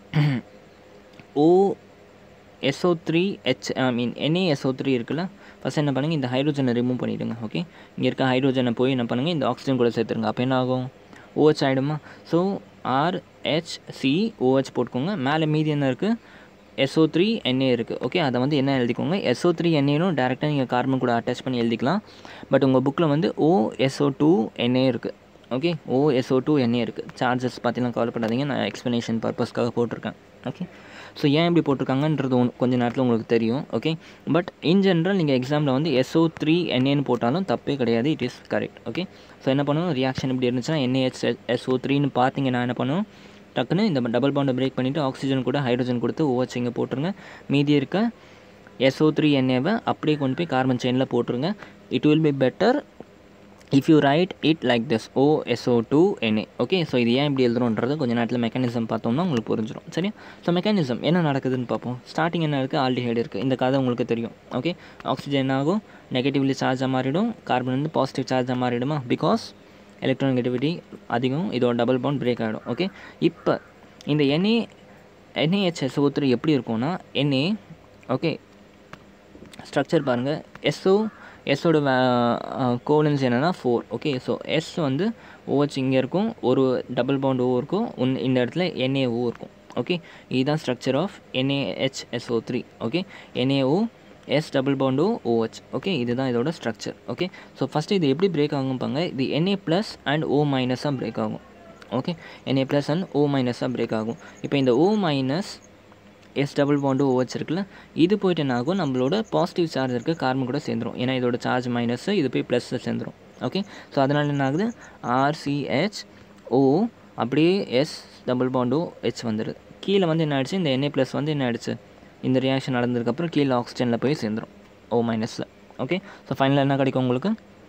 O SO three H I mean NASO three இருக்குல்ல ஃபஸ்ட் என்ன பண்ணுங்கள் இந்த ஹைட்ரோஜனை ரிமூவ் பண்ணிவிடுங்க ஓகே இங்கே இருக்க ஹைட்ரோஜனை போய் என்ன பண்ணுங்கள் இந்த ஆக்சிஜன் கூட சேர்த்துருங்க அப்போ என்ன ஆகும் ஓஹெச் ஆகிடுமா ஸோ ஆர்ஹெச்சி ஓஹெச் போட்டுக்கோங்க மேலே மீதி என்ன இருக்குது எஸ்ஓ த்ரீ என்ஏ இருக்குது ஓகே அதை வந்து என்ன எழுதிக்கோங்க எஸ்ஓ த்ரீ என்ஏனும் டேரெக்டாக நீங்கள் கார்பன் கூட அட்டாச் பண்ணி எழுதிக்கலாம் பட் உங்கள் புக்கில் வந்து ஓ எஸ்ஓ டூ என்ஏ இருக்குது okay O SO two NA இருக்குது சார்ஜஸ் பார்த்தீங்கன்னா கவலைப்படாதீங்க நான் எக்ஸ்ப்ளனேஷன் பர்பஸ்க்காக போட்டிருக்கேன் ஓகே ஸோ ஏன் இப்படி போட்டிருக்காங்கன்றது ஒன் கொஞ்சம் நேரத்தில் உங்களுக்கு தெரியும் ஓகே பட் இன் ஜென்ரல் நீங்கள் எக்ஸாமில் வந்து எஸ்ஓ த்ரீ என்ஏன்னு போட்டாலும் தப்பே கிடையாது it is correct okay so என்ன பண்ணணும் ரியாக்ஷன் இப்படி இருந்துச்சுன்னா என்ஏஹெச் எஸ்ஓ த்ரீன்னு பார்த்தீங்கன்னா என்ன பண்ணணும் டக்குன்னு இந்த டபுள் பாண்டை பிரேக் பண்ணிவிட்டு ஆக்சிஜன் கூட ஹைட்ரோஜன் கொடுத்து ஓஹெச் இங்கே போட்டுருங்க மீதி இருக்க எஸ்ஓ த்ரீ என்ஏவை அப்படியே கொண்டு போய் கார்பன் செயினில் போட்டுருங்க it will be better if you write it like this O SO two NA okay so இது ஏன் இப்படி எழுதுறோன்றது கொஞ்சம் நேரத்தில் மெக்கானிசம் பார்த்தோம்னா உங்களுக்கு புரிஞ்சிடும் சரியா ஸோ மெக்கானிசம் என்ன நடக்குதுன்னு பார்ப்போம் ஸ்டார்டிங் என்ன இருக்குது ஆல்டிஹைடு இருக்குது இந்த கதை உங்களுக்கு தெரியும் ஓகே ஆக்சிஜன் என்ன ஆகும் நெகட்டிவ்லி சார்ஜாக மாறிடும் கார்பன் வந்து பாசிட்டிவ் சார்ஜாக மாறிடுமா பிகாஸ் எலக்ட்ரானெகட்டிவிட்டி அதிகம் இதோட டபுள் பவுண்ட் பிரேக் ஆகிடும் ஓகே இப்போ இந்த என்ஏ என்ஏஹெச்எஸ்ஓ த்ரீ எப்படி இருக்கும்னா என்ஏ ஓகே ஸ்ட்ரக்சர் பாருங்கள் எஸ்ஓ எஸ்ஸோட கோலன்ஸ் என்னென்னா ஃபோர் ஓகே ஸோ எஸ் வந்து ஓஹெச் இங்கே இருக்கும் ஒரு டபுள் பவுண்ட் ஓ இருக்கும் ஒன் இந்த இடத்துல என்ஏஓ இருக்கும் ஓகே இதுதான் structure of NAHSO three okay NAO S double bond O OH okay இதுதான் இதோட ஸ்ட்ரக்சர் ஓகே ஸோ ஃபஸ்ட்டு இது எப்படி பிரேக் ஆகும் பாங்க இது என்ஏ ப்ளஸ் அண்ட் ஓ மைனஸாக பிரேக் ஆகும் okay NA plus and O மைனஸாக பிரேக் ஆகும் இப்போ இந்த O minus S double bond OH இருக்குல்ல இது போயிட்டு என்ன ஆகும் நம்மளோட பாசிட்டிவ் சார்ஜ் இருக்க கார்பன் கூட சேர்ந்துரும் ஏன்னா இதோட சார்ஜ் மைனஸ் இது போய் ப்ளஸ் சேர்ந்துரும் ஓகே ஸோ அதனால் என்ன ஆகுது ஆர்சிஹெச் ஓ அப்படியே எஸ் டபுள் பாண்டு ஹெச் வந்துடுது கீழே வந்து என்ன ஆயிடுச்சு இந்த என்ஏ ப்ளஸ் வந்து என்ன ஆயிடுச்சு இந்த ரியாக்ஷன் நடந்ததுக்கப்புறம் கீழே ஆக்சிஜனில் போய் சேர்ந்துரும் ஓ மைனஸில் ஓகே ஸோ ஃபைனலாக என்ன கிடைக்கும் உங்களுக்கு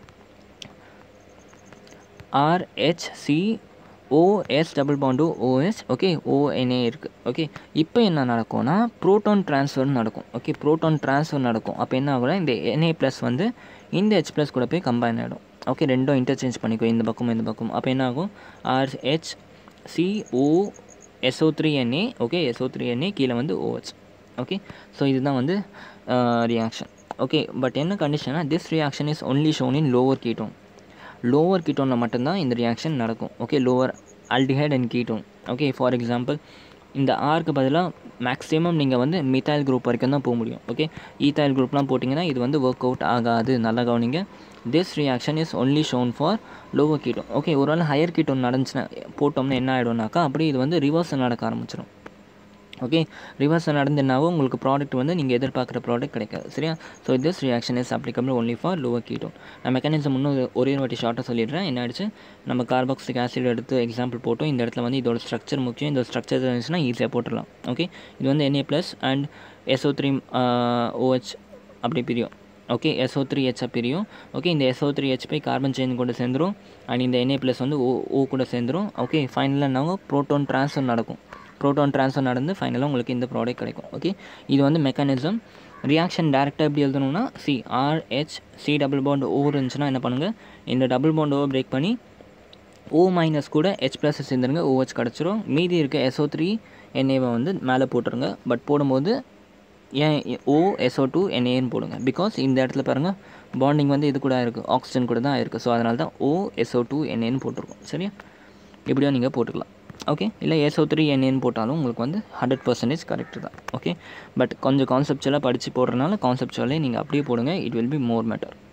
RHC OS double bond OS okay ONA இருக்குது ஓகே இப்போ என்ன நடக்கும்னா ப்ரோட்டான் ட்ரான்ஸ்ஃபர் நடக்கும் ஓகே ப்ரோட்டான் ட்ரான்ஸ்ஃபர் நடக்கும் அப்போ என்ன ஆகும்னா இந்த என்ஏ ப்ளஸ் வந்து இந்த ஹெச் ப்ளஸ் கூட போய் கம்பைன் ஆகிடும் ஓகே ரெண்டும் இன்டர்சேஞ்ச் பண்ணிக்கோ இந்த பக்கம் இந்த பக்கம் அப்போ என்ன ஆகும் RH CO SO three NA okay SO three NA கீழே வந்து ஓஹெச் ஓகே ஸோ இதுதான் வந்து ரியாக்ஷன் ஓகே பட் என்ன கண்டிஷனா this reaction is only shown in lower ketone lower கீட்டோனில் மட்டும்தான் இந்த ரியாக்ஷன் நடக்கும் okay lower aldehyde and ketone okay for example இந்த ஆருக்கு பதிலாக மேக்ஸிமம் நீங்கள் வந்து மித்தாயில் குரூப் வரைக்கும் தான் போக முடியும் ஓகே ஈத்தாயில் குரூப்லாம் போட்டிங்கன்னா இது வந்து ஒர்க் அவுட் ஆகாது நல்லா கவனிங்க this reaction is only shown for lower ketone okay ஒரு வேளை ஹையர் கீட்டோன் நடந்துச்சுன்னா போட்டோம்னா என்ன ஆகிடும்னாக்கா அப்படி இது வந்து ரிவர்ஸ் நடக்க ஆரம்பிச்சிடும் ஓகே ரிவர்ஸ் நடந்துனாவும் உங்களுக்கு ப்ராடக்ட் வந்து நீங்கள் எதிர்பார்க்குற ப்ராடக்ட் கிடைக்காது சரியா so this reaction is applicable only for lower ketone நான் மெக்கானிசம் இன்னும் ஒரே ஒரு வாட்டி ஷார்ட்டாக சொல்லிடுறேன் என்ன ஆயிடுச்சு நம்ம கார்பாக்சிக் ஆசிட் எடுத்து எக்ஸாம்பிள் போட்டோம் இந்த இடத்துல வந்து இதோட ஸ்ட்ரக்சர் முக்கியம் இந்த ஸ்ட்ரக்சர் இருந்துச்சுன்னா ஈஸியாக போட்டுடலாம் ஓகே இது வந்து NA plus and SO three OH அப்படி பிரியும் ஓகே எஸ்ஓ த்ரீ ஹெச்ஆ பிரியும் ஓகே இந்த எஸ்ஓ த்ரீ ஹெச் போய் கார்பன் செயின் கூட சேர்ந்துரும் அண்ட் இந்த என்ஏ ப்ளஸ் வந்து ஓ ஓ கூட சேர்ந்துரும் ஓகே ஃபைனலாக நாங்கள் ப்ரோட்டோன் ட்ரான்ஸ்ஃபர் நடக்கும் ப்ரோட்டான் ட்ரான்ஸ்ஃபர் நடந்து ஃபைனலாக உங்களுக்கு இந்த ப்ராடக்ட் கிடைக்கும் ஓகே இது வந்து மெக்கானிசம் ரியாக்ஷன் டேரெக்டாக எப்படி எழுதணும்னா C RH C double bond O இருந்துச்சுன்னா என்ன பண்ணுங்கள் இந்த டபுள் பாண்ட் ஓ பிரேக் பண்ணி ஓ மைனஸ் கூட ஹெச் ப்ளஸ் சேர்ந்துருங்க ஓஹெச் கிடச்சிரும் மீதி இருக்க எஸ்ஓ த்ரீ என்ஏவை வந்து மேலே போட்டுருங்க பட் போடும்போது ஏன் ஓ எஸ்ஓ டூ என்ஏன்னு போடுங்க பிகாஸ் இந்த இடத்துல பாருங்கள் பாண்டிங் வந்து இது கூட இருக்குது ஆக்சிஜன் கூட தான் இருக்குது ஸோ அதனால தான் ஓ எஸ்ஓ டூ என்ஏன்னு போட்டிருக்கோம் சரியா இப்படியோ நீங்கள் போட்டுக்கலாம் ஓகே இல்லை எஸ்ஓ த்ரீ என்ஏன்னு போட்டாலும் உங்களுக்கு வந்து ஹண்ட்ரட் பர்சன்டேஜ் கரெக்ட் தான் ஓகே பட் கொஞ்சம் கான்செப்டுவலாக படித்து போடுறதுனால கான்செப்டுவலே நீங்கள் அப்படியே போடுங்க it will be more better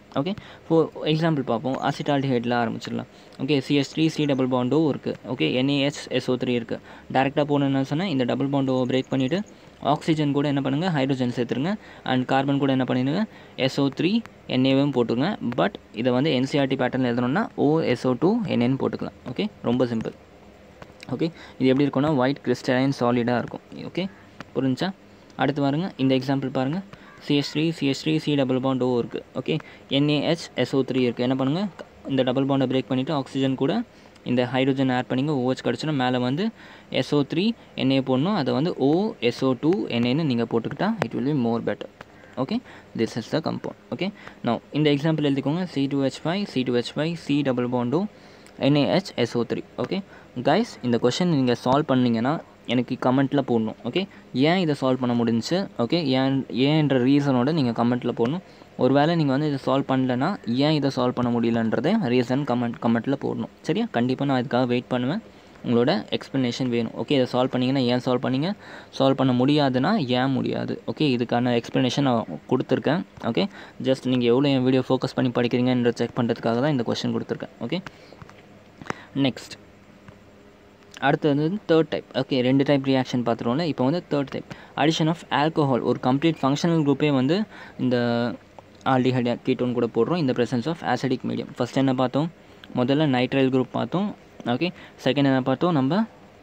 okay for example பார்ப்போம் அசிட்டால்டிஹைடில் ஆரம்பிச்சிடலாம் okay CS three C double பாண்டோ இருக்குது ஓகே என்ஏஹெச் எஸ்ஓ த்ரீ இருக்குது டேரெக்டாக போகணுன்னு சொன்னால் இந்த டபுள் பாண்டோ பிரேக் பண்ணிவிட்டு ஆக்சிஜன் கூட என்ன பண்ணுங்கள் ஹைட்ரோஜன் சேர்த்துருங்க அண்ட் கார்பன் கூட என்ன பண்ணிடுங்க எஸ்ஓ த்ரீ என்ஏவும் போட்டுங்க பட் இதை வந்து என்சிஆர்டி பேட்டர்ன் எழுதணும்னா ஓ எஸ்ஓ டூ என்ஏன்னு போட்டுக்கலாம் ஓகே ரொம்ப சிம்பிள் ஓகே இது எப்படி இருக்கும்னா ஒயிட் கிறிஸ்டலைன் சாலிடாக இருக்கும் ஓகே புரிஞ்சா அடுத்து பாருங்க இந்த எக்ஸாம்பிள் பாருங்கள் CS three CS three C double bond O இருக்குது ஓகே என்ஏஹெச் எஸ்ஓ த்ரீ இருக்குது என்ன பண்ணுங்கள் இந்த டபுள் பாண்டை பிரேக் பண்ணிவிட்டு ஆக்சிஜன் கூட இந்த ஹைட்ரோஜன் ஆட் பண்ணிங்க ஓஹெச் கிடச்சிடும் மேலே வந்து எஸ்ஓ த்ரீ என்ஏ போடணும் அதை வந்து ஓ எஸ்ஓ டூ என்ஏன்னு நீங்கள் போட்டுக்கிட்டா it will be more better okay this is the compound okay no இந்த எக்ஸாம்பிள் எழுதிக்கோங்க C two H five C two H five C double bond O NAH SO three okay guys இந்த question நீங்கள் solve பண்ணீங்கன்னா எனக்கு கமெண்ட்டில் போடணும் okay ஏன் இதை சால்வ் பண்ண முடிஞ்சுச்சு ஓகே ஏன் ஏன்ற ரீசனோட நீங்கள் கமெண்ட்டில் போடணும் ஒருவேளை நீங்கள் வந்து இதை சால்வ் பண்ணலன்னா ஏன் இதை சால்வ் பண்ண முடியலன்றதை ரீசன் கமெண்ட் கமெண்ட்டில் போடணும் சரியா கண்டிப்பாக நான் இதுக்காக வெயிட் பண்ணுவேன் உங்களோட எக்ஸ்ப்ளனேஷன் வேணும் ஓகே இதை சால்வ் பண்ணிங்கன்னா ஏன் சால்வ் பண்ணீங்க சால்வ் பண்ண முடியாதுன்னா ஏன் முடியாது ஓகே இதுக்கான எக்ஸ்ப்ளனேஷன் நான் கொடுத்துருக்கேன் ஓகே ஜஸ்ட் நீங்கள் எவ்வளோ என் வீடியோ ஃபோக்கஸ் பண்ணி படிக்கிறீங்கன்ற செக் பண்ணுறதுக்காக தான் இந்த கொஷின் கொடுத்துருக்கேன் ஓகே நெக்ஸ்ட் அடுத்தது வந்து தேர்ட் டைப் ஓகே ரெண்டு டைப் ரியாக்ஷன் பார்த்துருவோம்ல இப்போ வந்து third type addition of alcohol ஒரு கம்ப்ளீட் ஃபங்க்ஷனல் குரூப்பே வந்து இந்த ஆல்டிஹைட் கீட்டோன் கூட போடுறோம் இந்த presence of acidic medium first என்ன பார்த்தோம் முதல்ல நைட்ரைல் குரூப் பார்த்தோம் ஓகே செகண்ட் என்ன பார்த்தோம் நம்ம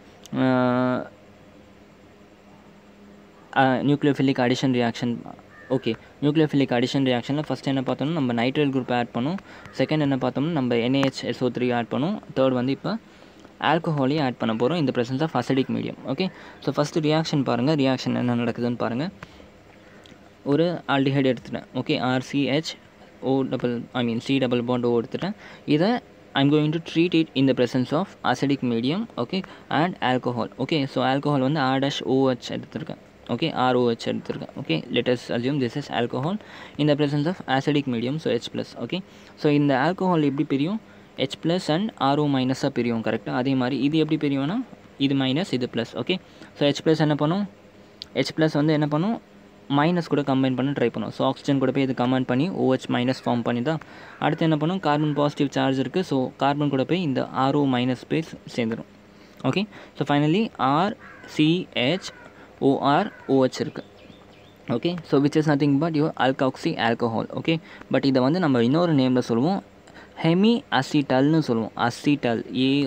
nucleophilic addition reaction okay nucleophilic addition ரியாக்ஷனில் ஃபஸ்ட் என்ன பார்த்தோம்னா நம்ம நைட்ரைல் குரூப் ஆட் பண்ணோம் செகண்ட் என்ன பார்த்தோம்னா நம்ம என்ஏஹெச் எஸ்ஓ த்ரீ ஆட் பண்ணோம் தேர்ட் வந்து இப்போ ஆல்கோஹாலையும் ஆட் பண்ண போகிறோம் இந்த presence of acidic medium okay so first reaction பாருங்கள் ரியாக்ஷன் என்ன நடக்குதுன்னு பாருங்கள் ஒரு ஆல்டிஹைடு எடுத்துட்டேன் okay RCH O double I mean C double bond O எடுத்துட்டேன் இதை I'm going to treat it in the presence of acidic medium okay and alcohol okay so alcohol வந்து R dash OH எடுத்திருக்கேன் okay ROH எடுத்திருக்கேன் okay let's assume this is alcohol இந்த presence of acidic medium so H plus okay so இந்த alcohol எப்படி பிரியும் H plus and RO மைனஸாக பிரியும் கரெக்டாக அதே மாதிரி இது எப்படி பிரியும்னா இது மைனஸ் இது plus okay so H plus என்ன பண்ணும் ஹெச் ப்ளஸ் வந்து என்ன பண்ணும் மைனஸ் கூட கம்பைன் பண்ண ட்ரை பண்ணும் ஸோ ஆக்சிஜன் கூட போய் இது கம்பைன் பண்ணி ஓஹெச் மைனஸ் ஃபார்ம் பண்ணி தான் அடுத்து என்ன பண்ணும் கார்பன் பாசிட்டிவ் சார்ஜ் இருக்குது ஸோ கார்பன் கூட போய் இந்த ஆர்ஓ மைனஸ் போய் சேர்ந்துடும் okay so finally R CH OR OH இருக்குது okay so which is nothing but your alkoxy alcohol okay but இதை வந்து நம்ம இன்னொரு நேமில் சொல்லுவோம் ஹெமி அசிட்டல்னு சொல்லுவோம் அசிட்டல்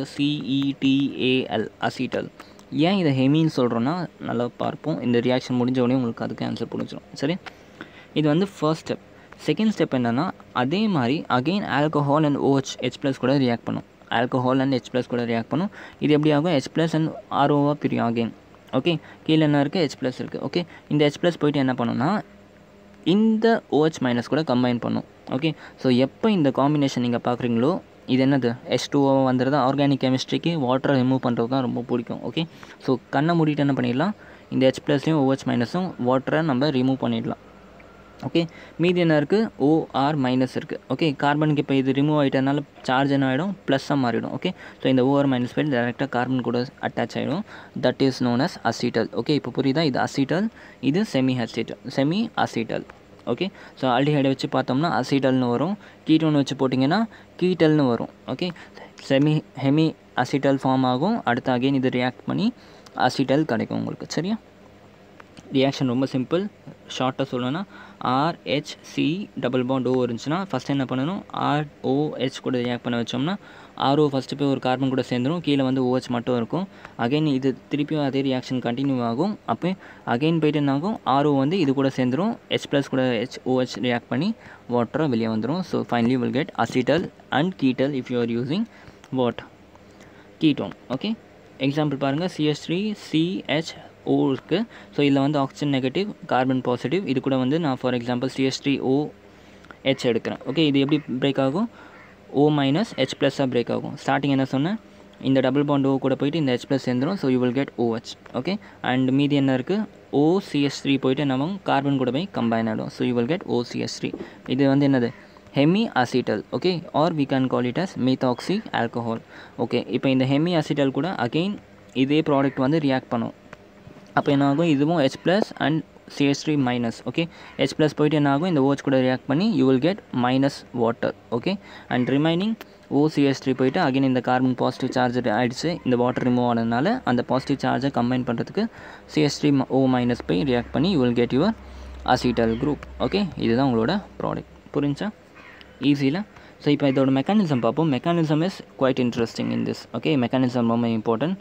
ஏசிஇடிஏஎல் அசிட்டல் ஏன் இதை ஹெமின்னு சொல்கிறோன்னா நல்லா பார்ப்போம் இந்த ரியாக்ஷன் முடிஞ்ச உடனே உங்களுக்கு அதுக்கு ஆன்சர் புரிஞ்சிடும் சரி இது வந்து ஃபர்ஸ்ட் ஸ்டெப் செகண்ட் ஸ்டெப் என்னென்னா அதே மாதிரி again alcohol and OH H plus கூட ரியாக்ட் பண்ணும் ஆல்கோஹால் அண்ட் ஹெச் ப்ளஸ் கூட ரியாக்ட் பண்ணும் இது எப்படி ஆகும் ஹெச் ப்ளஸ் அண்ட் ஆர்ஓவாக பிரியும் அகெயின் ஓகே கீழே என்ன இருக்குது ஹெச் ப்ளஸ் இருக்குது ஓகே இந்த ஹெச் ப்ளஸ் போயிட்டு என்ன பண்ணுன்னா இந்த ஓஹெச் மைனஸ் கூட கம்பைன் பண்ணும் ஓகே ஸோ எப்போ இந்த காம்பினேஷன் நீங்கள் பார்க்குறீங்களோ இது என்னது எஸ் டூஓ வந்துடுது ஆர்கானிக் கெமிஸ்ட்ரிக்கு வாட்டரை ரிமூவ் பண்ணுறது தான் ரொம்ப பிடிக்கும் ஓகே ஸோ கண்ணை மூடிட்டு என்ன பண்ணிடலாம் இந்த ஹெச் ப்ளஸ்லையும் ஓஹெச் மைனஸும் வாட்டரை நம்ம ரிமூவ் பண்ணிடலாம் ஓகே மீதி என்ன இருக்குது ஓஆர் மைனஸ் இருக்குது ஓகே கார்பனுக்கு இப்போ இது ரிமூவ் ஆகிட்டனால சார்ஜ் என்ன ஆகிடும் ப்ளஸ்ஸாக மாறிடும் ஓகே ஸோ இந்த ஓஆர் மைனஸ் போய்ட்டு டேரெக்டாக கார்பன் கூட அட்டாச் ஆகிடும் that is known as acetal okay இப்போ புரியுதா இது அசிட்டல் இது semi acetal semi acetal okay so ஆல்டிஹைடை வச்சு பார்த்தோம்னா அசிட்டல்னு வரும் கீட்டோன் வச்சு போட்டிங்கன்னா கீட்டல்னு வரும் okay semi hemi acetal form ஆகும் அடுத்து அகெயின் இது ரியாக்ட் பண்ணி அசிட்டல் கிடைக்கும் உங்களுக்கு சரியா ரியாக்ஷன் ரொம்ப சிம்பிள் ஷார்ட்டாக சொல்லணும்னா ஆர்ஹெச்சி டபுள் பாண்ட் ஓ இருந்துச்சுன்னா ஃபஸ்ட் என்ன பண்ணணும் ஆர்ஓஹெச் கூட ரியாக்ட் பண்ண வச்சோம்னா ஆர்ஓ ஃபஸ்ட்டு போய் ஒரு கார்பன் கூட சேர்ந்துடும் கீழே வந்து ஓஹெச் மட்டும் இருக்கும் அகைன் இது திருப்பியும் அதே ரியாக்ஷன் கண்டினியூ ஆகும் அப்போ அகைன் போயிட்டு என்ன ஆகும் ஆர்ஓ வந்து இது கூட சேர்ந்துடும் ஹெச் ப்ளஸ் கூட ஹெச் ஓஹெச் ரியாக்ட் பண்ணி வாட்டராக வெளியே வந்துடும் so finally will get acetal and ketal if you are using what ketone okay example பாருங்கள் சிஎஸ் த்ரீ சிஹெச் ஓ இருக்குது ஸோ இதில் வந்து ஆக்சிஜன் நெகட்டிவ் கார்பன் பாசிட்டிவ் இது கூட வந்து நான் for example CS three O H எடுக்கிறேன் ஓகே இது எப்படி பிரேக் ஆகும் ஓ மைனஸ் ஹெச் ப்ளஸ்ஸாக பிரேக் ஆகும் ஸ்டார்டிங் என்ன சொன்னேன் இந்த டபுள் பாண்ட் ஓ கூட போயிட்டு இந்த ஹெச் ப்ளஸ் சேர்ந்துடும் so you will get OH okay and மீதி என்ன இருக்குது ஓசிஎஸ் த்ரீ போயிட்டு நம்ம கார்பன் கூட போய் கம்பைன் ஆகிடும் so you will get OCS three இது வந்து என்னது hemi acetal okay or we can call it as methoxy alcohol okay இப்போ இந்த ஹெமி அசிட்டல் கூட அகெயின் இதே ப்ராடக்ட் வந்து ரியாக்ட் பண்ணும் அப்போ என்ன ஆகும் இதுவும் H plus and CH three minus okay H plus போயிட்டு என்ன ஆகும் இந்த ஓஹெச் கூட ரியாக்ட் பண்ணி you will get minus water okay and remaining OCS three போயிட்டு அகைன் இந்த கார்பன் பாசிட்டிவ் சார்ஜ் ஆகிடுச்சு இந்த வாட்டர் ரிமூவ் ஆனதுனால அந்த பாசிட்டிவ் சார்ஜை கம்பைன் பண்ணுறதுக்கு சிஎஸ் த்ரீ ஓ மைனஸ் போய் ரியாக்ட் பண்ணி you will get your acetal group okay இதுதான் உங்களோட ப்ராடக்ட் புரிஞ்சா ஈஸியில் ஸோ இப்போ இதோட மெக்கானிசம் பார்ப்போம் mechanism is quite interesting in this okay mechanism ரொம்ப இம்பார்ட்டன்ட்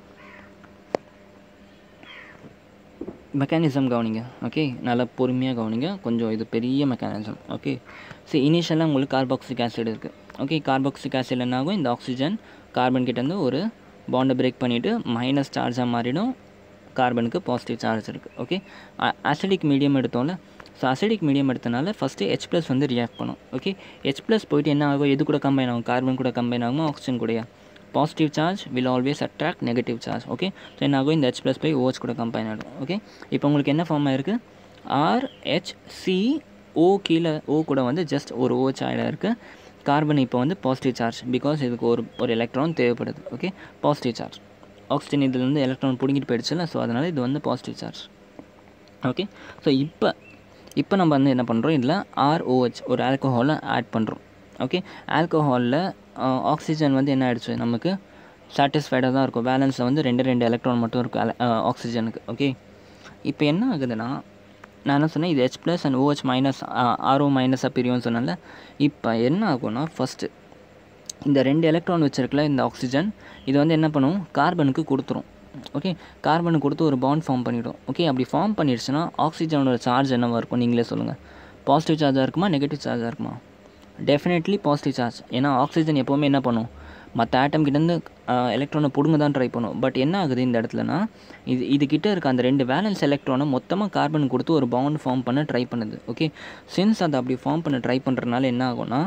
மெக்கானிசம் கவனிங்க ஓகே நல்லா பொறுமையாக கவனிங்க கொஞ்சம் இது பெரிய மெக்கானிசம் ஓகே சரி இனிஷியலாக உங்களுக்கு கார்பாக்சிக் ஆசிட் இருக்குது ஓகே கார்பாக்சிக் ஆசிட் என்ன ஆகும் இந்த ஆக்சிஜன் கார்பன் கிட்டேருந்து ஒரு பாண்டை பிரேக் பண்ணிவிட்டு மைனஸ் சார்ஜாக மாறிடும் கார்பனுக்கு பாசிட்டிவ் சார்ஜ் இருக்குது ஓகே அசிடிக் மீடியம் எடுத்தோம்ல ஸோ அசிடிக் மீடியம் எடுத்தனால ஃபஸ்ட்டு ஹெச் ப்ளஸ் வந்து ரியாக்ட் பண்ணும் ஓகே ஹெச் ப்ளஸ் போயிட்டு என்ன ஆகும் எது கூட கம்பைன் ஆகும் கார்பன் கூட கம்பைன் ஆகுமா ஆக்சிஜன் கூடயா positive charge will always attract negative charge okay so என்ன ஆகும் இந்த ஹெச் ப்ளஸ் போய் ஓஹெச் கூட கம்பைன் ஆகிடும் ஓகே இப்போ உங்களுக்கு என்ன ஃபார்ம் ஆயிருக்கு ஆர் ஹெச் சி ஓ கீழே ஓ கூட வந்து ஜஸ்ட் ஒரு ஓஹெச் ஆகிட இருக்குது கார்பன் இப்போ வந்து பாசிட்டிவ் சார்ஜ் பிகாஸ் இதுக்கு ஒரு ஒரு எலக்ட்ரான் தேவைப்படுது ஓகே பாசிட்டிவ் சார்ஜ் ஆக்சிஜன் இதுலேருந்து எலக்ட்ரான் பிடிங்கிட்டு போயிடுச்சுல ஸோ அதனால் இது வந்து பாசிட்டிவ் சார்ஜ் ஓகே ஸோ இப்போ இப்போ நம்ம வந்து என்ன பண்ணுறோம் இதில் ஆர்ஓஹெச் ஒரு ஆல்கஹாலை ஆட் பண்ணுறோம் ஓகே ஆல்கஹாலில் ஆக்சிஜன் வந்து என்ன ஆயிடுச்சு நமக்கு சாட்டிஸ்ஃபைடாக தான் இருக்கும் பேலன்ஸில் வந்து ரெண்டு ரெண்டு எலக்ட்ரான் மட்டும் இருக்கும் ஆக்சிஜனுக்கு ஓகே இப்போ என்ன ஆகுதுன்னா நான் என்ன சொன்னேன் இது H plus and OH minus RO மைனஸாக பிரியும்னு சொன்னால இப்போ என்ன ஆகும்னா ஃபஸ்ட்டு இந்த ரெண்டு எலக்ட்ரான் வச்சுருக்கல இந்த ஆக்சிஜன் இது வந்து என்ன பண்ணும் கார்பனுக்கு கொடுத்துரும் ஓகே கார்பனுக்கு கொடுத்து ஒரு பாண்ட் ஃபார்ம் பண்ணிவிடும் ஓகே அப்படி ஃபார்ம் பண்ணிடுச்சுன்னா ஆக்சிஜனோட சார்ஜ் என்னவாக இருக்கும் நீங்களே சொல்லுங்கள் பாசிட்டிவ் சார்ஜாக இருக்குமா நெகட்டிவ் சார்ஜாக இருக்குமா டெஃபினெட்லி பாசிட்டிவ் சார்ஜ் ஏன்னா ஆக்சிஜன் எப்போவுமே என்ன பண்ணும் மற்ற ஆட்டம் கிட்டேருந்து எலக்ட்ரானை பிடுங்க தான் ட்ரை பண்ணும் பட் என்ன ஆகுது இந்த இடத்துலனா இது இது கிட்ட இருக்க அந்த ரெண்டு வேலன்ஸ் எலக்ட்ரானை மொத்தமாக கார்பன் கொடுத்து ஒரு பாண்ட் ஃபார்ம் பண்ண ட்ரை பண்ணுது ஓகே சின்ஸ் அதை அப்படி ஃபார்ம் பண்ண ட்ரை பண்ணுறதுனால என்ன ஆகும்னா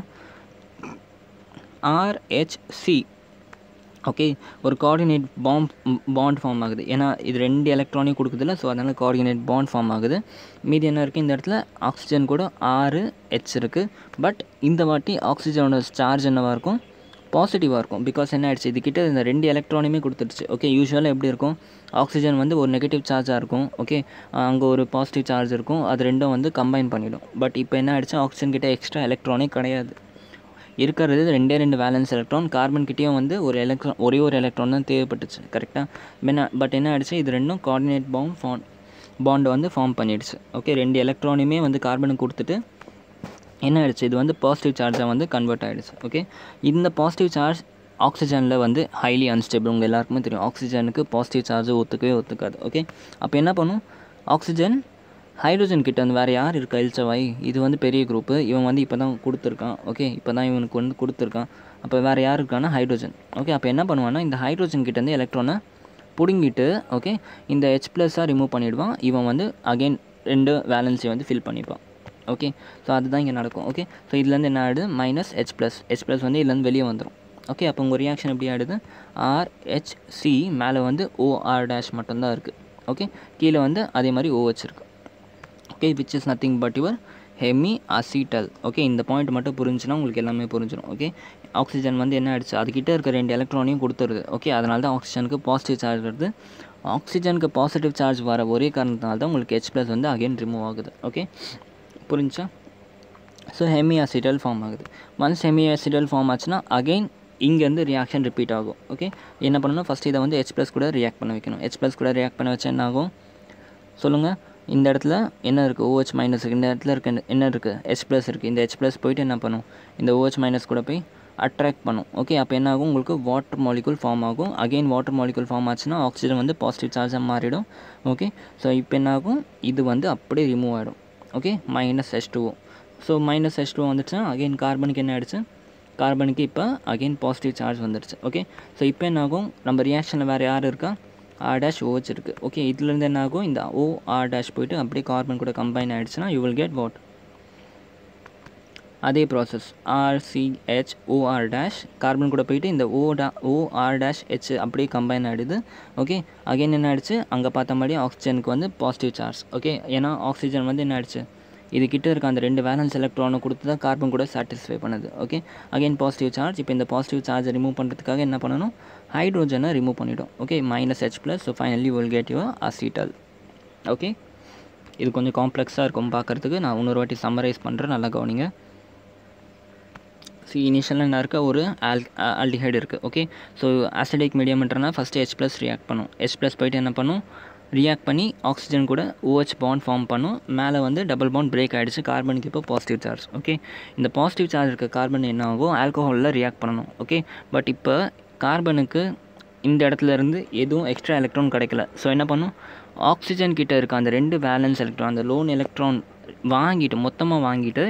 ஆர்ஹெச்சி ஓகே ஒரு கோஆர்டினேட் பாம்ப் பாண்ட் ஃபார்ம் ஆகுது ஏன்னா இது ரெண்டு எலக்ட்ரானிக் கொடுக்குதுல ஸோ அதனால் கோஆர்டினேட் பாண்ட் ஃபார்ம் ஆகுது மீதி என்ன இருக்குது இந்த இடத்துல ஆக்சிஜன் கூட ஆறு ஹெச் இருக்குது பட் இந்த வாட்டி ஆக்சிஜனோட சார்ஜ் என்னவாக இருக்கும் பாசிட்டிவாக இருக்கும் பிகாஸ் என்ன ஆயிடுச்சு இதுக்கிட்ட இந்த ரெண்டு எலக்ட்ரானுமே கொடுத்துருச்சு ஓகே யூஸ்வலாக எப்படி இருக்கும் ஆக்சிஜன் வந்து ஒரு நெகட்டிவ் சார்ஜாக இருக்கும் ஓகே அங்கே ஒரு பாசிட்டிவ் சார்ஜ் இருக்கும் அது ரெண்டும் வந்து கம்பைன் பண்ணிடும் பட் இப்போ என்ன ஆயிடுச்சு ஆக்சிஜன் கிட்ட எக்ஸ்ட்ரா எலக்ட்ரானே கிடையாது இருக்கிறது ரெண்டே ரெண்டு வேலன்ஸ் எலக்ட்ரான் கார்பன் கிட்டேயும் வந்து ஒரு எலக்ட்ரான் ஒரே ஒரு எலக்ட்ரான் தான் தேவைப்பட்டுச்சு கரெக்டாக பட் என்ன ஆயிடுச்சு இது ரெண்டும் கோஆர்டினேட் பாம் ஃபார்ம் பாண்டை வந்து ஃபார்ம் பண்ணிடுச்சு ஓகே ரெண்டு எலக்ட்ரானுமே வந்து கார்பனுக்கு கொடுத்துட்டு என்ன ஆயிடுச்சு இது வந்து பாசிட்டிவ் சார்ஜாக வந்து கன்வெர்ட் ஆகிடுச்சு ஓகே இந்த பாசிட்டிவ் சார்ஜ் ஆக்சிஜனில் வந்து ஹைலி அன்ஸ்டேபிள் உங்கள் எல்லாருக்குமே தெரியும் ஆக்சிஜனுக்கு பாசிட்டிவ் சார்ஜ் ஒத்துக்கவே ஒத்துக்காது ஓகே அப்போ என்ன பண்ணும் ஆக்சிஜன் ஹைட்ரோஜன் கிட்ட வந்து வேறு யார் இருக்கா எல்சவாய் இது வந்து பெரிய குரூப்பு இவன் வந்து இப்போ தான் கொடுத்துருக்கான் ஓகே இப்போ தான் இவனுக்கு வந்து கொடுத்துருக்கான் அப்போ வேறு யார் இருக்கான்னா ஹைட்ரோஜன் ஓகே அப்போ என்ன பண்ணுவான்னா இந்த ஹைட்ரோஜன் கிட்டேருந்து எலக்ட்ரானை பிடுங்கிட்டு ஓகே இந்த ஹெச் ப்ளஸ்ஸாக ரிமூவ் பண்ணிவிடுவான் இவன் வந்து அகெயின் ரெண்டு வேலன்ஸை வந்து ஃபில் பண்ணிப்பான் ஓகே ஸோ அதுதான் இங்கே நடக்கும் ஓகே ஸோ இதுலேருந்து என்ன ஆகிடுது minus H plus H plus வந்து இதுலேருந்து வெளியே வந்துடும் ஓகே அப்போ உங்கள் ரியாக்ஷன் எப்படி ஆகிடுது ஆர்ஹெச்சி மேலே வந்து ஓஆர் டேஷ் மட்டும்தான் இருக்குது ஓகே கீழே வந்து அதே மாதிரி ஓஹெச் இருக்குது okay which is nothing but your hemi acetal okay இந்த பாயிண்ட் மட்டும் புரிஞ்சுன்னா உங்களுக்கு எல்லாமே புரிஞ்சிடும் ஓகே ஆக்சிஜன் வந்து என்ன ஆயிடுச்சு அதுக்கிட்ட இருக்க ரெண்டு எலக்ட்ரானையும் கொடுத்துருது ஓகே அதனால தான் ஆக்சிஜனுக்கு பாசிட்டிவ் சார்ஜ் வருது ஆக்சிஜனுக்கு பாசிட்டிவ் சார்ஜ் வர ஒரே காரணத்தினால தான் உங்களுக்கு ஹெச் ப்ளஸ் வந்து அகைன் ரிமூவ் ஆகுது ஓகே புரிஞ்சா ஸோ ஹெமி அசிட்டல் ஃபார்ம் ஆகுது ஒன்ஸ் ஹெமி அசிட்டல் ஃபார்ம் ஆச்சுன்னா அகைன் இங்கேருந்து ரியாக்ஷன் ரிப்பீட் ஆகும் ஓகே என்ன பண்ணணும் ஃபஸ்ட் இதை வந்து ஹெச் ப்ளஸ் கூட ரியாக்ட் பண்ண வைக்கணும் ஹெச் ப்ளஸ் கூட ரியாக்ட் பண்ண வச்சா என்ன ஆகும் சொல்லுங்கள் இந்த இடத்துல என்ன இருக்குது ஓஹெச் மைனஸ் இருக்குது இந்த இடத்துல இருக்க என்ன இருக்குது ஹெச் ப்ளஸ் இருக்குது இந்த ஹெச் ப்ளஸ் போயிட்டு என்ன பண்ணும் இந்த ஓஹெச் மைனஸ் கூட போய் அட்ராக்ட் பண்ணும் ஓகே அப்போ என்ன ஆகும் உங்களுக்கு வாட்டர் மாலிகுல் ஃபார்ம் ஆகும் அகெயின் வாட்டர் மாலிகுல் ஃபார்ம் ஆச்சுன்னா ஆக்சிஜன் வந்து பாசிட்டிவ் சார்ஜாக மாறிடும் ஓகே ஸோ இப்போ என்ன ஆகும் இது வந்து அப்படியே ரிமூவ் ஆகிடும் okay minus H two so minus H two வந்துச்சுன்னா அகெயின் கார்பனுக்கு என்ன ஆகிடுச்சு கார்பனுக்கு இப்போ அகெயின் பாசிட்டிவ் சார்ஜ் வந்துடுச்சு ஓகே ஸோ இப்போ என்ன ஆகும் நம்ம ரியாக்ஷனில் வேறு யார் இருக்கா ஆர் டேஷ் ஓஹெச் இருக்குது ஓகே இதுலேருந்து என்ன ஆகும் இந்த ஓ ஆர் டேஷ் போயிட்டு அப்படியே கார்பன் கூட கம்பைன் ஆகிடுச்சுன்னா யூ வில் கெட் வாட் அதே process RCH OR dash carbon கூட போயிட்டு இந்த ஓ டா ஓஆர் டேஷ் ஹெச் அப்படியே கம்பைன் ஆகிடுது ஓகே அகைன் என்ன ஆயிடுச்சு அங்கே பார்த்த மாதிரி ஆக்சிஜனுக்கு வந்து பாசிட்டிவ் சார்ஜ் ஓகே ஏன்னா ஆக்சிஜன் வந்து என்ன ஆயிடுச்சு இது கிட்ட இருக்க அந்த ரெண்டு வேலன்ஸ் எலக்ட்ரானை கொடுத்து தான் கார்பன் கூட சாட்டிஸ்ஃபை பண்ணுது ஓகே அகைன் பாசிட்டிவ் சார்ஜ் இப்போ இந்த பாசிட்டிவ் சார்ஜை ரிமூவ் பண்ணுறதுக்காக என்ன பண்ணணும் ஹைட்ரோஜனை ரிமூவ் பண்ணிவிடும் okay minus H plus so finally will get your acetal okay இது கொஞ்சம் காம்ப்ளெக்ஸாக இருக்கும் பார்க்குறதுக்கு நான் இன்னொரு வாட்டி சம்மரைஸ் பண்ணுறேன் நல்லா கவனிங்க சி இனிஷியலாக என்ன இருக்க ஒரு ஆல் ஆல்டிஹைடு இருக்குது ஓகே ஸோ ஆசிடிக் மீடியம்ன்றனா ஃபஸ்ட்டு ஹெச் ப்ளஸ் ரியாக்ட் பண்ணும் ஹெச் ப்ளஸ் போயிட்டு என்ன பண்ணும் ரியாக்ட் பண்ணி ஆக்சிஜன் கூட ஓஹெச் பாண்ட் ஃபார்ம் பண்ணும் மேலே வந்து டபுள் பாண்ட் பிரேக் ஆகிடுச்சு கார்பனுக்கு இப்போ பாசிட்டிவ் சார்ஜ் ஓகே இந்த பாசிட்டிவ் சார்ஜ் இருக்க கார்பன் என்ன ஆகும் ஆல்கோஹாலில் ரியாக்ட் பண்ணணும் ஓகே பட் இப்போ கார்பனுக்கு இந்த இடத்துல இருந்து எதுவும் எக்ஸ்ட்ரா எலக்ட்ரான் கிடைக்கல ஸோ என்ன பண்ணும் ஆக்சிஜன் கிட்ட இருக்க அந்த ரெண்டு வேலன்ஸ் எலக்ட்ரான் அந்த லோன் எலக்ட்ரான் வாங்கிட்டு மொத்தமாக வாங்கிட்டு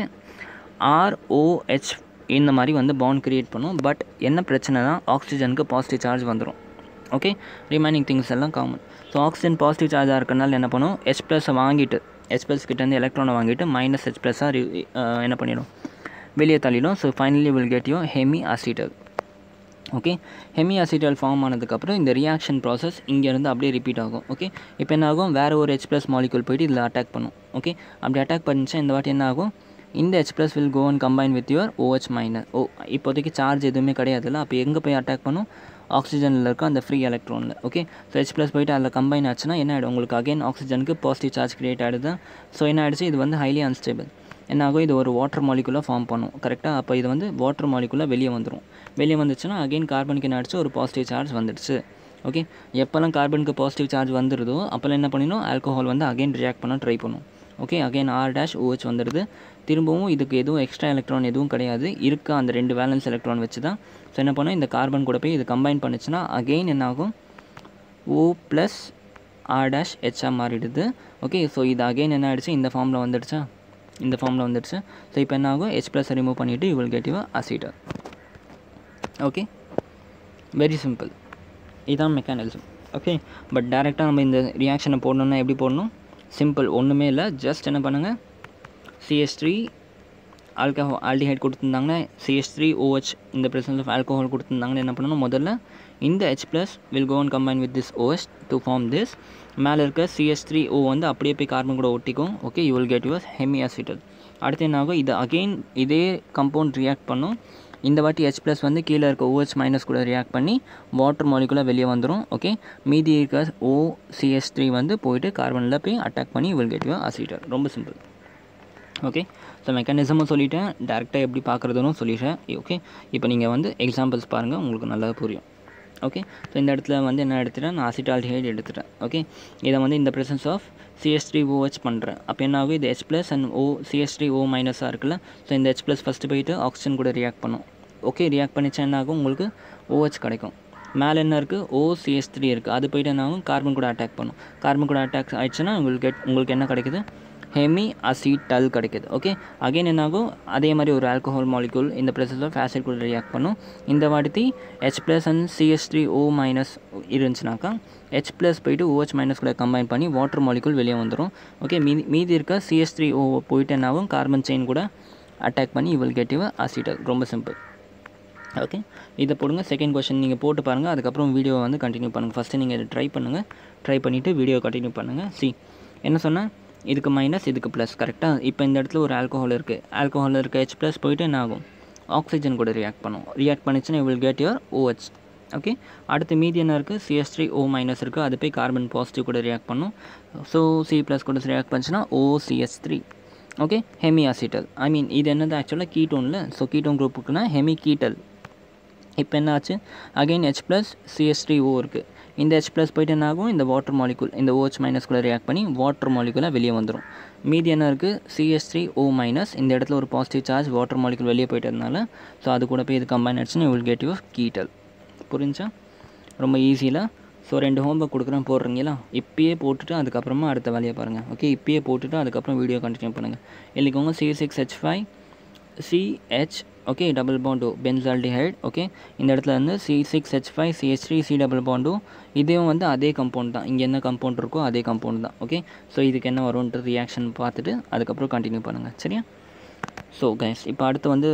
ஆர்ஓஹெச் இந்த மாதிரி வந்து பாண்ட் க்ரியேட் பண்ணும் பட் என்ன பிரச்சனைனா ஆக்சிஜனுக்கு பாசிட்டிவ் சார்ஜ் வந்துடும் ஓகே ரிமைனிங் திங்ஸ் எல்லாம் காமன் ஸோ ஆக்சிஜன் பாசிட்டிவ் சார்ஜாக இருக்கனால என்ன பண்ணும் ஹெச் ப்ளஸை வாங்கிட்டு ஹெச் ப்ளஸ் கிட்டேருந்து எலக்ட்ரானை வாங்கிட்டு மைனஸ் ஹெச் ப்ளஸ்ஸாக என்ன பண்ணிடும் வெளியே தள்ளிடும் so finally will get you hemi acetal okay hemi acetal form ஆனதுக்கப்புறம் இந்த ரியாக்ஷன் ப்ராசஸ் இங்கேருந்து அப்படியே ரிப்பீட் ஆகும் ஓகே இப்போ என்ன ஆகும் வேறு ஒரு ஹெச் ப்ளஸ் மாலிகுல் போயிட்டு இதில் அட்டாக் பண்ணும் ஓகே அப்படி அட்டாக் பண்ணிச்சா இந்த வாட்டி என்ன ஆகும் இந்த H plus will go and combine with your OH minus O இப்போதைக்கு சார்ஜ் எதுவுமே கிடையாதுல்ல அப்போ எங்கே போய் அட்டாக் பண்ணும் ஆக்சிஜனில் இருக்க அந்த ஃப்ரீ எலக்ட்ரானில் ஓகே ஸோ ஹெச் ப்ளஸ் போயிட்டு அதில் கம்பைன் ஆச்சுன்னா என்ன ஆகிடும் உங்களுக்கு அகைன் ஆக்சிஜனுக்கு பாசிட்டிவ் சார்ஜ் கிரியேட் ஆகிடுது ஸோ என்ன ஆகிடுச்சு இது வந்து ஹைலி அன்ஸ்டேபிள் என்ன ஆகும் இது ஒரு வாட்டர் மாலிகுலாக ஃபார்ம் பண்ணும் கரெக்டாக அப்போ இது வந்து வாட்டர் மாலிகுலாக வெளியே வந்துடும் வெளியே வந்துச்சுன்னா அகைன் கார்பனுக்கு என்ன ஆயிடுச்சு ஒரு பாசிட்டிவ் சார்ஜ் வந்துடுச்சு ஓகே எப்போல்லாம் கார்பனுக்கு பாசிட்டிவ் சார்ஜ் வந்துடுதோ அப்போல்லாம் என்ன பண்ணிடும் ஆல்கோஹால் வந்து அகைன் ரியாக்ட் பண்ண ட்ரை பண்ணும் okay again R dash OH வந்துடுது திரும்பவும் இதுக்கு எதுவும் எக்ஸ்ட்ரா எலக்ட்ரான் எதுவும் கிடையாது இருக்க அந்த ரெண்டு வேலன்ஸ் எலக்ட்ரான் வச்சு தான் ஸோ என்ன பண்ணோம் இந்த கார்பன் கூட போய் இது கம்பைன் பண்ணுச்சுன்னா அகெயின் என்ன ஆகும் ஓ ப்ளஸ் ஆர் டேஷ் ஹெச்ஆ மாறிடுது ஓகே ஸோ இது அகெயின் என்ன ஆகிடுச்சு இந்த ஃபார்மில் வந்துடுச்சா இந்த ஃபார்மில் வந்துடுச்சு ஸோ இப்போ என்ன ஆகும் ஹெச் ப்ளஸ் ரிமூவ் பண்ணிவிட்டு you will get you acetal okay very simple இதுதான் மெக்கானிசம் ஓகே பட் டேரெக்டாக நம்ம இந்த ரியாக்ஷனை போடணுன்னா எப்படி போடணும் சிம்பிள் ஒன்றுமே இல்லை ஜஸ்ட் என்ன பண்ணுங்கள் சிஎஸ் த்ரீ ஆல்கஹோ ஆல்டிஹைட் கொடுத்துருந்தாங்கன்னா சிஎஸ் த்ரீ ஓஹெச் இந்த ப்ரெசன்ஸ் ஆஃப் ஆல்கோஹால் கொடுத்துருந்தாங்கன்னா என்ன பண்ணணும் முதல்ல இந்த H plus will go and combine with this OH to form this மேலே இருக்க சிஎஸ் த்ரீ ஓ வந்து அப்படியே போய் கார்பன் கூட ஒட்டிக்கும் okay you will get your hemi acetal அடுத்து என்ன ஆகும் இது அகெயின் இதே கம்பவுண்ட் ரியாக்ட் பண்ணும் இந்த வாட்டி ஹெச் ப்ளஸ் வந்து கீழே இருக்க ஓஹெச் மைனஸ் கூட ரியாக்ட் பண்ணி வாட்டர் மாலிகுலாக வெளியே வந்துடும் ஓகே மீதி இருக்க ஓ சிஎஸ் த்ரீ வந்து போயிட்டு கார்பனில் போய் அட்டாக் பண்ணி வில் கெட் யூ அசிட்டர் ரொம்ப சிம்பிள் ஓகே ஸோ மெக்கானிசமும் சொல்லிட்டேன் டேரெக்டாக எப்படி பார்க்குறதுன்னு சொல்லிட்டேன் ஓகே இப்போ நீங்கள் வந்து எக்ஸாம்பிள்ஸ் பாருங்கள் உங்களுக்கு நல்லா புரியும் ஓகே ஸோ இந்த இடத்துல வந்து என்ன எடுத்துட்டேன் நான் அசிட்டால்டிஹைட் எடுத்துட்டேன் ஓகே இதை வந்து இந்த presence of CS three OH பண்ணுறேன் அப்போ என்ன ஆகும் இது H plus and O CS three O மைனஸாக இருக்குல்ல ஸோ இந்த ஹெச் ப்ளஸ் ஃபஸ்ட்டு போயிட்டு ஆக்சிஜன் கூட ரியாக்ட் பண்ணும் ஓகே ரியாக்ட் பண்ணிச்சா என்ன ஆகும் உங்களுக்கு ஓஹெச் கிடைக்கும் மேலே என்ன இருக்குது ஓ சிஎஸ் த்ரீ இருக்குது அது போயிட்டு என்ன ஆகும் கார்பன் கூட அட்டாக் பண்ணும் கார்பன் கூட அட்டாக் ஆயிடுச்சுன்னா உங்களுக்கு get- உங்களுக்கு என்ன கிடைக்குது ஹெமி அசிட்டல் கிடைக்குது ஓகே அகைன் என்னாகும் அதே மாதிரி ஒரு ஆல்கோஹால் மாலிகூல் இந்த ப்ரெசஸ் ஆஃப் ஆசிட் கூட ரியாக்ட் பண்ணும் இந்த வாட்டி H plus and CS three O minus இருந்துச்சுனாக்கா ஹெச் ப்ளஸ் போயிட்டு ஓஹெச் மைனஸ் கூட கம்பைன் பண்ணி வாட்டர் மாலிகூல் வெளியே வந்துடும் ஓகே மீதி மீதி இருக்க சிஎஸ் த்ரீ ஓ போயிட்டு என்னாகும் கார்பன் செயின் கூட அட்டாக் பண்ணி இவள் கெட் யுவர் அசிட்டல் ரொம்ப சிம்பிள் ஓகே இதை போடுங்க செகண்ட் கொஷின் நீங்கள் போட்டு பாருங்கள் அதுக்கப்புறம் வீடியோவை வந்து கண்டினியூ பண்ணுங்கள் ஃபஸ்ட்டு நீங்கள் இதை ட்ரை பண்ணுங்கள் ட்ரை பண்ணிவிட்டு வீடியோ கண்டினியூ பண்ணுங்கள் சி என்ன சொன்னேன் இதுக்கு மைனஸ் இதுக்கு ப்ளஸ் கரெக்டாக இப்போ இந்த இடத்துல ஒரு ஆல்கோஹால் இருக்குது ஆல்கோஹாலில் இருக்க ஹெச் ப்ளஸ் போயிட்டு என்ன ஆகும் ஆக்சிஜன் கூட ரியாக்ட் பண்ணும் ரியாக்ட் பண்ணிச்சுன்னா will get your OH okay அடுத்து மீதி என்ன இருக்குது சிஎஸ் த்ரீ ஓ மைனஸ் இருக்குது அது போய் கார்பன் பாசிட்டிவ் கூட ரியாக்ட் பண்ணும் ஸோ சி ப்ளஸ் கூட ரியாக்ட் பண்ணுச்சுன்னா OCS three okay hemi acetal I mean இது என்னது ஆக்சுவலாக கீட்டோனில் ஸோ கீட்டோன் குரூப்புக்குன்னா ஹெமி கீட்டல் இப்போ என்ன ஆச்சு again H plus CS three O இருக்குது இந்த ஹெச் ப்ளஸ் போயிட்டு என்ன ஆகும் இந்த வாட்டர் மாலிகுல் இந்த OH மைனஸ் கூட ரியாக்ட் பண்ணி வாட்டர் மாலிகுலாக வெளியே வந்துடும் மீதி என்ன இருக்குது சிஎஸ் த்ரீ ஓ மைனஸ் இந்த இடத்துல ஒரு பாசிட்டிவ் சார்ஜ் வாட்டர் மாலிகுல் வெளியே போயிட்டதுனால ஸோ அது கூட போய் இது கம்பைன் ஆயிடுச்சுன்னா வில் கெட் யூ கீட்டல் புரிஞ்சா ரொம்ப ஈஸியில் ஸோ ரெண்டு ஹோம்ஒர்க் கொடுக்குறேன் போடுறீங்களா இப்பயே போட்டுட்டு அதுக்கப்புறமா அடுத்த வேலையை பாருங்கள் ஓகே இப்பயே போட்டுட்டு அதுக்கப்புறம் வீடியோ கண்டினியூ பண்ணுங்கள் எழுதிக்கோங்க C six H five CH okay double bond benzaldehyde okay இந்த இடத்துல வந்து C six H five CH three C double பாண்டும் இதையும் வந்து அதே கம்பவுண்ட் தான் இங்கே என்ன கம்பவுண்ட் இருக்கோ அதே கம்பவுண்ட் தான் ஓகே ஸோ இதுக்கு என்ன வரும்ன்ற ரியாக்ஷன் பார்த்துட்டு அதுக்கப்புறம் கண்டினியூ பண்ணுங்கள் சரியா ஸோ கைஸ் இப்போ அடுத்து வந்து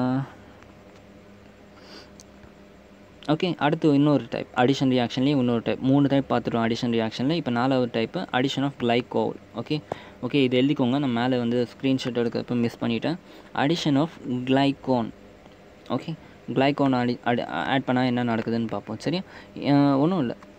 ஓகே அடுத்து இன்னொரு டைப் அடிஷன் ரியாக்ஷன்லேயும் இன்னொரு டைப் மூணு டைப் பார்த்துட்டோம் அடிஷன் ரியாக்ஷனில் இப்போ நாலாவது type addition of glycol okay okay இது எழுதிக்கோங்க நான் மேலே வந்து ஸ்க்ரீன்ஷாட் எடுக்கிறப்ப மிஸ் பண்ணிட்டேன் addition of glycol okay glycol அடி அடி ஆட் பண்ணால் என்ன நடக்குதுன்னு பார்ப்போம் சரியா ஒன்றும் இல்லை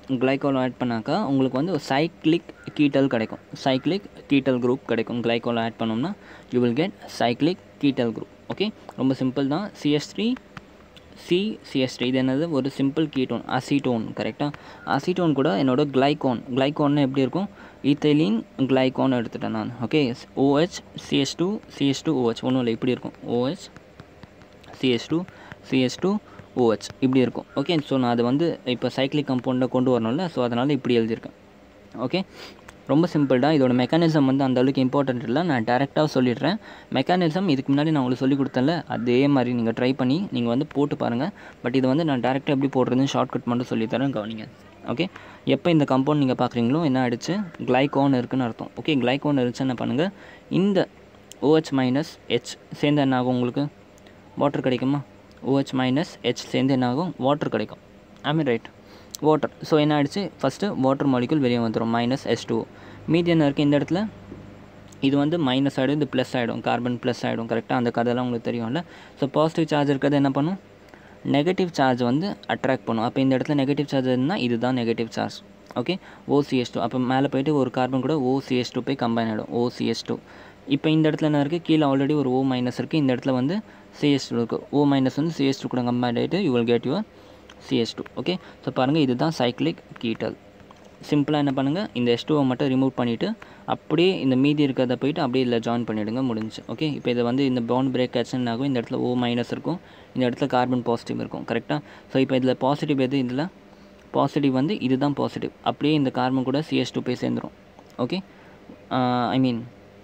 கிளைகால் ஆட் பண்ணாக்கா உங்களுக்கு வந்து ஒரு சைக்ளிக் கீட்டல் கிடைக்கும் சைக்ளிக் கீட்டல் குரூப் கிடைக்கும் கிளைகால் ஆட் பண்ணோம்னா you will get cyclic ketal group okay ரொம்ப சிம்பிள் தான் CS three C CS three இது என்னது ஒரு சிம்பிள் கீட்டோன் அசிட்டோன் கரெக்டாக அசிட்டோன் கூட என்னோட கிளைகோன் கிளைகோன்னு எப்படி இருக்கும் ஈத்தைலின் கிளைகோன் எடுத்துட்டேன் நான் okay OH CS two CS two OH ஒன்றும் இல்லை இப்படி இருக்கும் OH CS two CS two OH இப்படி இருக்கும் ஓகே ஸோ நான் அதை வந்து இப்போ சைக்ளிக் கம்பவுண்டை கொண்டு வரணும்ல ஸோ அதனால் இப்படி எழுதியிருக்கேன் ஓகே ரொம்ப சிம்பிள் தான் இதோட மெக்கானிசம் வந்து அந்த அளவுக்கு இம்பார்ட்டன்ட் இல்லை நான் டேரெக்டாக சொல்லிடுறேன் மெக்கானிசம் இதுக்கு முன்னாடி நான் உங்களுக்கு சொல்லி கொடுத்தேன்ல அதே மாதிரி நீங்கள் ட்ரை பண்ணி நீங்கள் வந்து போட்டு பாருங்கள் பட் இது வந்து நான் டேரெக்டாக எப்படி போடுறதுன்னு ஷார்ட்கட் மட்டும் சொல்லித்தரேன் கவனிங்க ஓகே எப்போ இந்த கம்பவுண்ட் நீங்கள் பார்க்குறீங்களோ என்ன ஆயிடுச்சு கிளைகோன் இருக்குன்னு அர்த்தம் ஓகே கிளைகோன் இருந்துச்சு என்ன பண்ணுங்கள் இந்த OH மைனஸ் ஹெச் சேர்ந்து என்ன ஆகும் உங்களுக்கு வாட்டர் கிடைக்குமா OH மைனஸ் ஹெச் சேர்ந்து என்ன ஆகும் வாட்டர் கிடைக்கும் ஐ ரைட் வாட்டர் ஸோ என்ன ஆயிடுச்சு ஃபஸ்ட்டு வாட்டர் மாலிகுல் வெளியே வந்துடும் மைனஸ் எஸ் டூ மீதி என்ன இருக்குது இந்த இடத்துல இது வந்து மைனஸ் ஆகிடும் இது ப்ளஸ் ஆகிடும் கார்பன் ப்ளஸ் ஆகிடும் கரெக்டாக அந்த கதையெல்லாம் உங்களுக்கு தெரியும்ல ஸோ பாசிட்டிவ் சார்ஜ் இருக்கிறது என்ன பண்ணும் நெகட்டிவ் சார்ஜ் வந்து அட்ராக்ட் பண்ணும் அப்போ இந்த இடத்துல நெகட்டிவ் சார்ஜ் இருந்தால் இதுதான் negative charge okay OCS two அப்போ மேலே போயிட்டு ஒரு கார்பன் கூட ஓசிஎஸ் டூ போய் கம்பைன் ஆகிடும் ஓசிஎஸ் டூ இப்போ இந்த இடத்துல என்ன இருக்குது கீழே ஆல்ரெடி ஒரு ஓ மைனஸ் இருக்குது இந்த இடத்துல வந்து சிஎஸ் டூ இருக்குது ஓ மைனஸ் வந்து சிஎஸ் டூ கூட கம்பைன் ஆகிட்டு you will get your CS two okay so பாருங்கள் இதுதான் சைக்ளிக் கீட்டல் சிம்பிளாக என்ன பண்ணுங்கள் இந்த எஸ் டூவை மட்டும் ரிமூவ் பண்ணிவிட்டு அப்படியே இந்த மீதி இருக்கிறத போயிட்டு அப்படியே இதில் ஜாயின் பண்ணிவிடுங்க முடிஞ்சு ஓகே இப்போ இதை வந்து இந்த பவுண்ட் பிரேக் ஆச்சுன்னு ஆகும் இந்த இடத்துல ஓ மைனஸ் இருக்கும் இந்த இடத்துல கார்பன் பாசிட்டிவ் இருக்கும் கரெக்டாக ஸோ இப்போ இதில் பாசிட்டிவ் எது இதில் பாசிட்டிவ் வந்து இதுதான் பாசிட்டிவ் அப்படியே இந்த கார்பன் கூட சிஎஸ் டூ போய் சேர்ந்துடும் ஓகே ஐ மீன்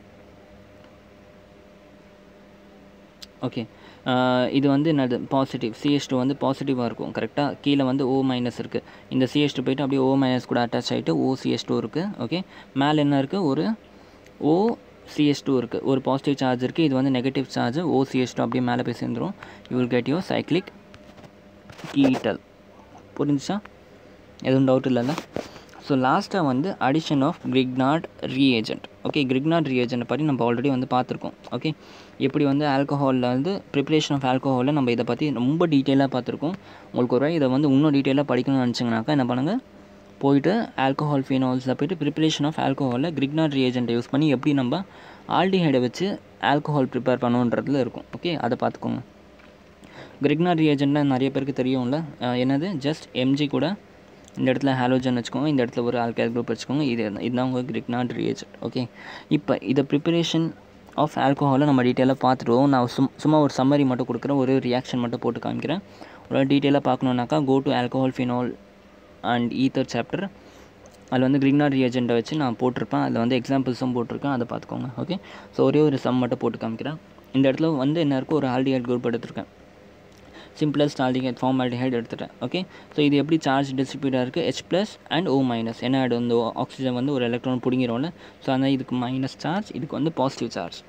ஓகே இது வந்து என்னது பாசிட்டிவ் சிஎஸ் டூ வந்து பாசிட்டிவாக இருக்கும் கரெக்டாக கீழே வந்து ஓ மைனஸ் இருக்குது இந்த சிஎஸ் டூ போயிட்டு அப்படியே ஓ மைனஸ் கூட அட்டாச் ஆகிட்டு ஓ சிஎஸ் டூ இருக்குது ஓகே மேலே என்ன இருக்குது ஒரு ஓ சிஎஸ் டூ இருக்குது ஒரு பாசிட்டிவ் சார்ஜ் இருக்குது இது வந்து negative charge O CS two அப்படியே மேலே போய் சேர்ந்துடும் you will get your cyclic ketal புரிஞ்சுச்சா எதுவும் டவுட் இல்லைல்ல ஸோ லாஸ்ட்டாக வந்து addition of Grignard reagent okay Grignard reagent பற்றி நம்ம ஆல்ரெடி வந்து பார்த்துருக்கோம் ஓகே எப்படி வந்து ஆல்கஹாலில் வந்து ப்ரிப்ரேஷன் ஆஃப் ஆல்கஹாலில் நம்ம இதை பற்றி ரொம்ப டீட்டெயிலாக பார்த்துருக்கோம் உங்களுக்கு ஒரு இதை வந்து இன்னும் டீட்டெயிலாக படிக்கணும்னு நினச்சிங்கனாக்கா என்ன பண்ணுங்கள் போயிட்டு ஆல்கஹால் ஃபீனால்ஸில் போயிட்டு ப்ரிப்ரேஷன் ஆஃப் ஆல்கஹாலில் கிரிக்னாட் ரீஏஜென்ட்டை யூஸ் பண்ணி எப்படி நம்ம ஆல்டிஹைடை வச்சு ஆல்கஹால் ப்ரிப்பேர் பண்ணுன்றதுல இருக்கும் ஓகே அதை பார்த்துக்கோங்க கிரிக்னாட் ரீஏஜென்ட்னா நிறைய பேருக்கு தெரியும்ல என்னது ஜஸ்ட் எம்ஜி கூட இந்த இடத்துல ஹாலோஜன் வச்சுக்கோங்க இந்த இடத்துல ஒரு ஆல்கைல் குரூப் வச்சுக்கோங்க இது இதுதான் உங்கள் கிரிக்னாட் ரியேஜென்ட் ஓகே இப்போ இதை ப்ரிப்பரேஷன் ஆஃப் ஆல்கோஹாலை நம்ம டீட்டெயிலாக பார்த்துருவோம் நான் சும் சும்மா ஒரு சம்மரி மட்டும் கொடுக்குறேன் ஒரு ரியாக்ஷன் மட்டும் போட்டு காமிக்கிறேன் ஒரு டீட்டெயிலாக பார்க்கணுன்னாக்கா go to alcohol phenol and ether chapter அதில் வந்து கிரிக்னாட் ரியேஜெண்ட்டை வச்சு நான் போட்டிருப்பேன் அதில் வந்து எக்ஸாம்பிள்ஸும் போட்டிருக்கேன் அதை பார்த்துக்கோங்க ஓகே ஸோ ஒரே ஒரு சம் மட்டும் போட்டு காமிக்கிறேன் இந்த இடத்துல வந்து என்ன இருக்கும் ஒரு ஆல்டிஹைட் குரூப் எடுத்திருக்கேன் சிம்பிளஸ்ட் ஆல்டிஹைட் ஃபார்ம் ஆல்டிஹைட் எடுத்துட்டேன் ஓகே ஸோ இது எப்படி சார்ஜ் டிஸ்ட்ரிபியூட்டாக இருக்குது H plus and O minus என்ன ஆடு வந்து ஆக்சிஜன் வந்து ஒரு எலக்ட்ரான் பிடிங்கிறோம்ல ஸோ அதனால் இதுக்கு மைனஸ் சார்ஜ் இதுக்கு வந்து பாசிட்டிவ் சார்ஜ்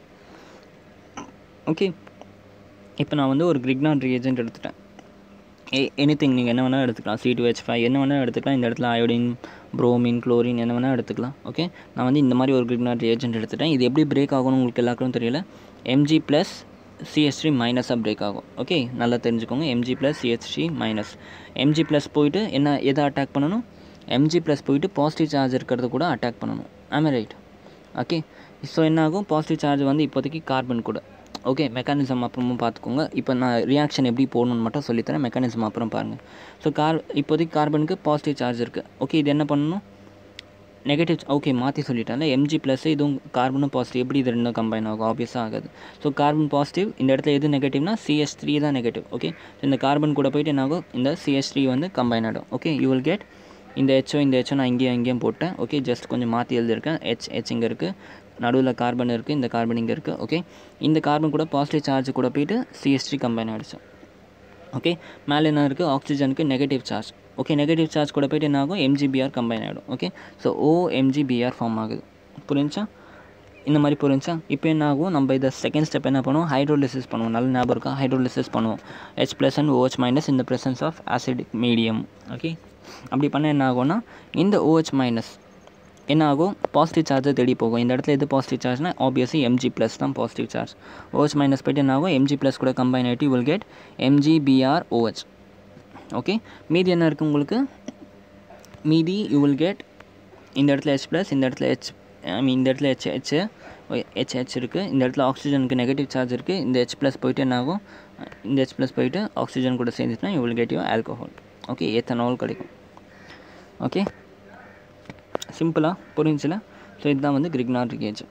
ஓகே இப்போ நான் வந்து ஒரு கிரிக்னான் ரியேஜென்ட் எடுத்துட்டேன் ஏ எனி திங் நீங்கள் என்ன வேணால் எடுத்துக்கலாம் சி டூ ஹெச் ஃபைவ் என்ன வேணால் எடுத்துக்கலாம் இந்த இடத்துல அயோடின் ப்ரோமின் குளோரின் என்ன வேணால் எடுத்துக்கலாம் ஓகே நான் வந்து இந்த மாதிரி ஒரு கிரிக்னாட் ரியேஜென்ட் எடுத்துட்டேன் இது எப்படி பிரேக் ஆகணும் உங்களுக்கு எல்லாருக்கும் தெரியல எம்ஜி ப்ளஸ் சிஎஸ்டி மைனஸாக பிரேக் ஆகும் ஓகே நல்லா தெரிஞ்சுக்கோங்க MG plus CST minus MG plus போயிட்டு என்ன எதை அட்டாக் பண்ணணும் எம்ஜி ப்ளஸ் போயிட்டு பாசிட்டிவ் சார்ஜ் இருக்கிறது கூட அட்டாக் பண்ணணும் ஆமே ரைட் ஓகே ஸோ என்ன ஆகும் பாசிட்டிவ் சார்ஜ் வந்து இப்போதைக்கு கார்பன் கூட ஓகே மெக்கானிசம் அப்புறமும் பார்த்துக்கோங்க இப்போ நான் ரியாக்ஷன் எப்படி போடணும்னு மட்டும் சொல்லித்தரேன் மெக்கானிசம் அப்புறம் பாருங்கள் ஸோ கார் இப்போதைக்கு கார்பனுக்கு பாசிட்டிவ் சார்ஜ் இருக்குது ஓகே இது என்ன பண்ணணும் நெகட்டிவ் ஓகே மாற்றி சொல்லிட்டேன்ல எம்ஜி ப்ளஸ் இதுவும் கார்பனும் பாசிட்டிவ் எப்படி இது ரெண்டும் கம்பைன் ஆகும் ஆப்வியஸாக ஆகாது ஸோ கார்பன் பாசிட்டிவ் இந்த இடத்துல எது நெகட்டிவ்னா சிஎஸ் த்ரீ தான் நெகட்டிவ் ஓகே இந்த கார்பன் கூட போயிட்டு என்ன ஆகும் இந்த சிஎஸ் த்ரீ வந்து கம்பைன் ஆகிடும் ஓகே யூ வில் கெட் இந்த ஹெச்சோ இந்த ஹெச்சோ நான் இங்கேயும் இங்கேயும் போட்டேன் ஓகே ஜஸ்ட் கொஞ்சம் மாற்றி எழுதியிருக்கேன் ஹெச் ஹெச் இங்கே இருக்குது நடுவில் கார்பன் இருக்குது இந்த கார்பன் இங்கே இருக்குது ஓகே இந்த கார்பன் கூட பாசிட்டிவ் சார்ஜ் கூட போயிட்டு சிஎஸ் த்ரீ கம்பைன் ஆகிடுச்சு ஓகே மேலே என்ன இருக்குது ஆக்சிஜனுக்கு negative charge okay negative charge கூட போய்ட்டு என்ன ஆகும் எம்ஜிபிஆர் கம்பைன் ஆகிடும் okay so O MGBR form ஆகுது புரிஞ்சா இந்த மாதிரி புரிஞ்சா இப்போ என்ன ஆகும் நம்ம இதை செகண்ட் ஸ்டெப் என்ன பண்ணுவோம் ஹைட்ரோலிசிஸ் பண்ணுவோம் நல்ல ஞாபகம் இருக்கா ஹைட்ரோலிசிஸ் பண்ணுவோம் H plus and OH minus இந்த presence of acidic medium okay அப்படி பண்ணால் என்ன ஆகும்னா இந்த ஓஹெச் மைனஸ் என்ன ஆகும் பாசிட்டிவ் சார்ஜை தேடி போகும் இந்த இடத்துல எது பாசிட்டிவ் சார்ஜ்னா ஆப்வியஸ்லி எம்ஜி ப்ளஸ் தான் பாசிட்டிவ் சார்ஜ் ஓஹெச் மைனஸ் போய்ட்டு என்ன ஆகும் எம்ஜி ப்ளஸ் கூட கம்பைன் ஆகிட்டு will get MGBR OH okay மீதி என்ன இருக்குது உங்களுக்கு மீதி யூ வில் கெட் இந்த இடத்துல ஹெச் ப்ளஸ் இந்த இடத்துல ஹெச் ஐ மீன் இந்த இடத்துல ஹெச் ஹெச் ஹெச் ஹெச் இருக்குது இந்த இடத்துல ஆக்சிஜனுக்கு நெகட்டிவ் சார்ஜ் இருக்குது இந்த ஹெச் ப்ளஸ் போயிட்டு என்ன ஆகும் இந்த ஹெச் ப்ளஸ் போயிட்டு ஆக்சிஜன் கூட சேர்ந்துச்சுன்னா you will get you alcohol okay ethanol கிடைக்கும் ஓகே சிம்பிளாக புரிஞ்சுல ஸோ இதுதான் வந்து கிரிக்னார் ரிகேஜ்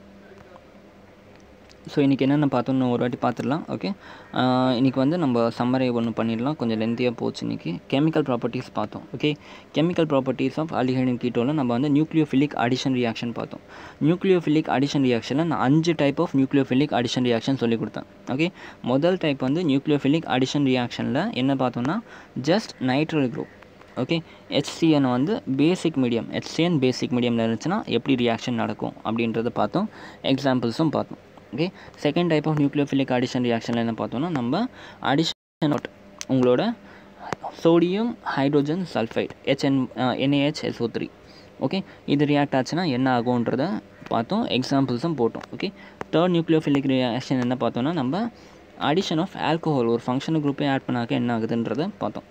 ஸோ இன்றைக்கி என்னென்ன பார்த்தோன்னு ஒரு வாட்டி பார்த்துடலாம் ஓகே இன்றைக்கி வந்து நம்ம சம்மரை ஒன்று பண்ணிடலாம் கொஞ்சம் லென்த்தியாக போச்சு இன்றைக்கி கெமிக்கல் ப்ராப்பர்ட்டிஸ் பார்த்தோம் ஓகே கெமிக்கல் ப்ராப்பர்ட்டிஸ் ஆஃப் ஆல்டிஹைடின் கீட்டோவில் நம்ம வந்து நியூக்ளியோஃபிலிக் அடிஷன் ரியாக்ஷன் பார்த்தோம் நியூக்ளியோஃபிலிக் அடிஷன் ரியாக்ஷனில் நான் அஞ்சு type of nucleophilic addition reaction சொல்லி கொடுத்தேன் ஓகே முதல் டைப் வந்து நியூக்ளியோஃபிலிக் அடிஷன் ரியாக்ஷனில் என்ன பார்த்தோம்னா just nitrile group okay HCN வந்து பேசிக் மீடியம் ஹெச்சிஎன் பேசிக் மீடியமில் இருந்துச்சுன்னா எப்படி ரியாக்ஷன் நடக்கும் அப்படின்றத பார்த்தோம் எக்ஸாம்பிள்ஸும் பார்த்தோம் okay second type of nucleophilic addition ரியாக்ஷனில் என்ன பார்த்தோம்னா நம்ம அடிஷன் உங்களோட sodium hydrogen sulphite HN NAH SO three okay இது ரியாக்ட் ஆச்சுன்னா என்ன ஆகுன்றத பார்த்தோம் எக்ஸாம்பிள்ஸும் போட்டோம் ஓகே தேர்ட் நியூக்ளியோஃபிலிக் ரியாக்ஷன் என்ன பார்த்தோம்னா நம்ம அடிஷன் ஆஃப் ஆல்கோஹால் ஒரு ஃபங்க்ஷனல் குரூப்பே ஆட் பண்ணாக்க என்ன ஆகுதுன்றதை பார்த்தோம்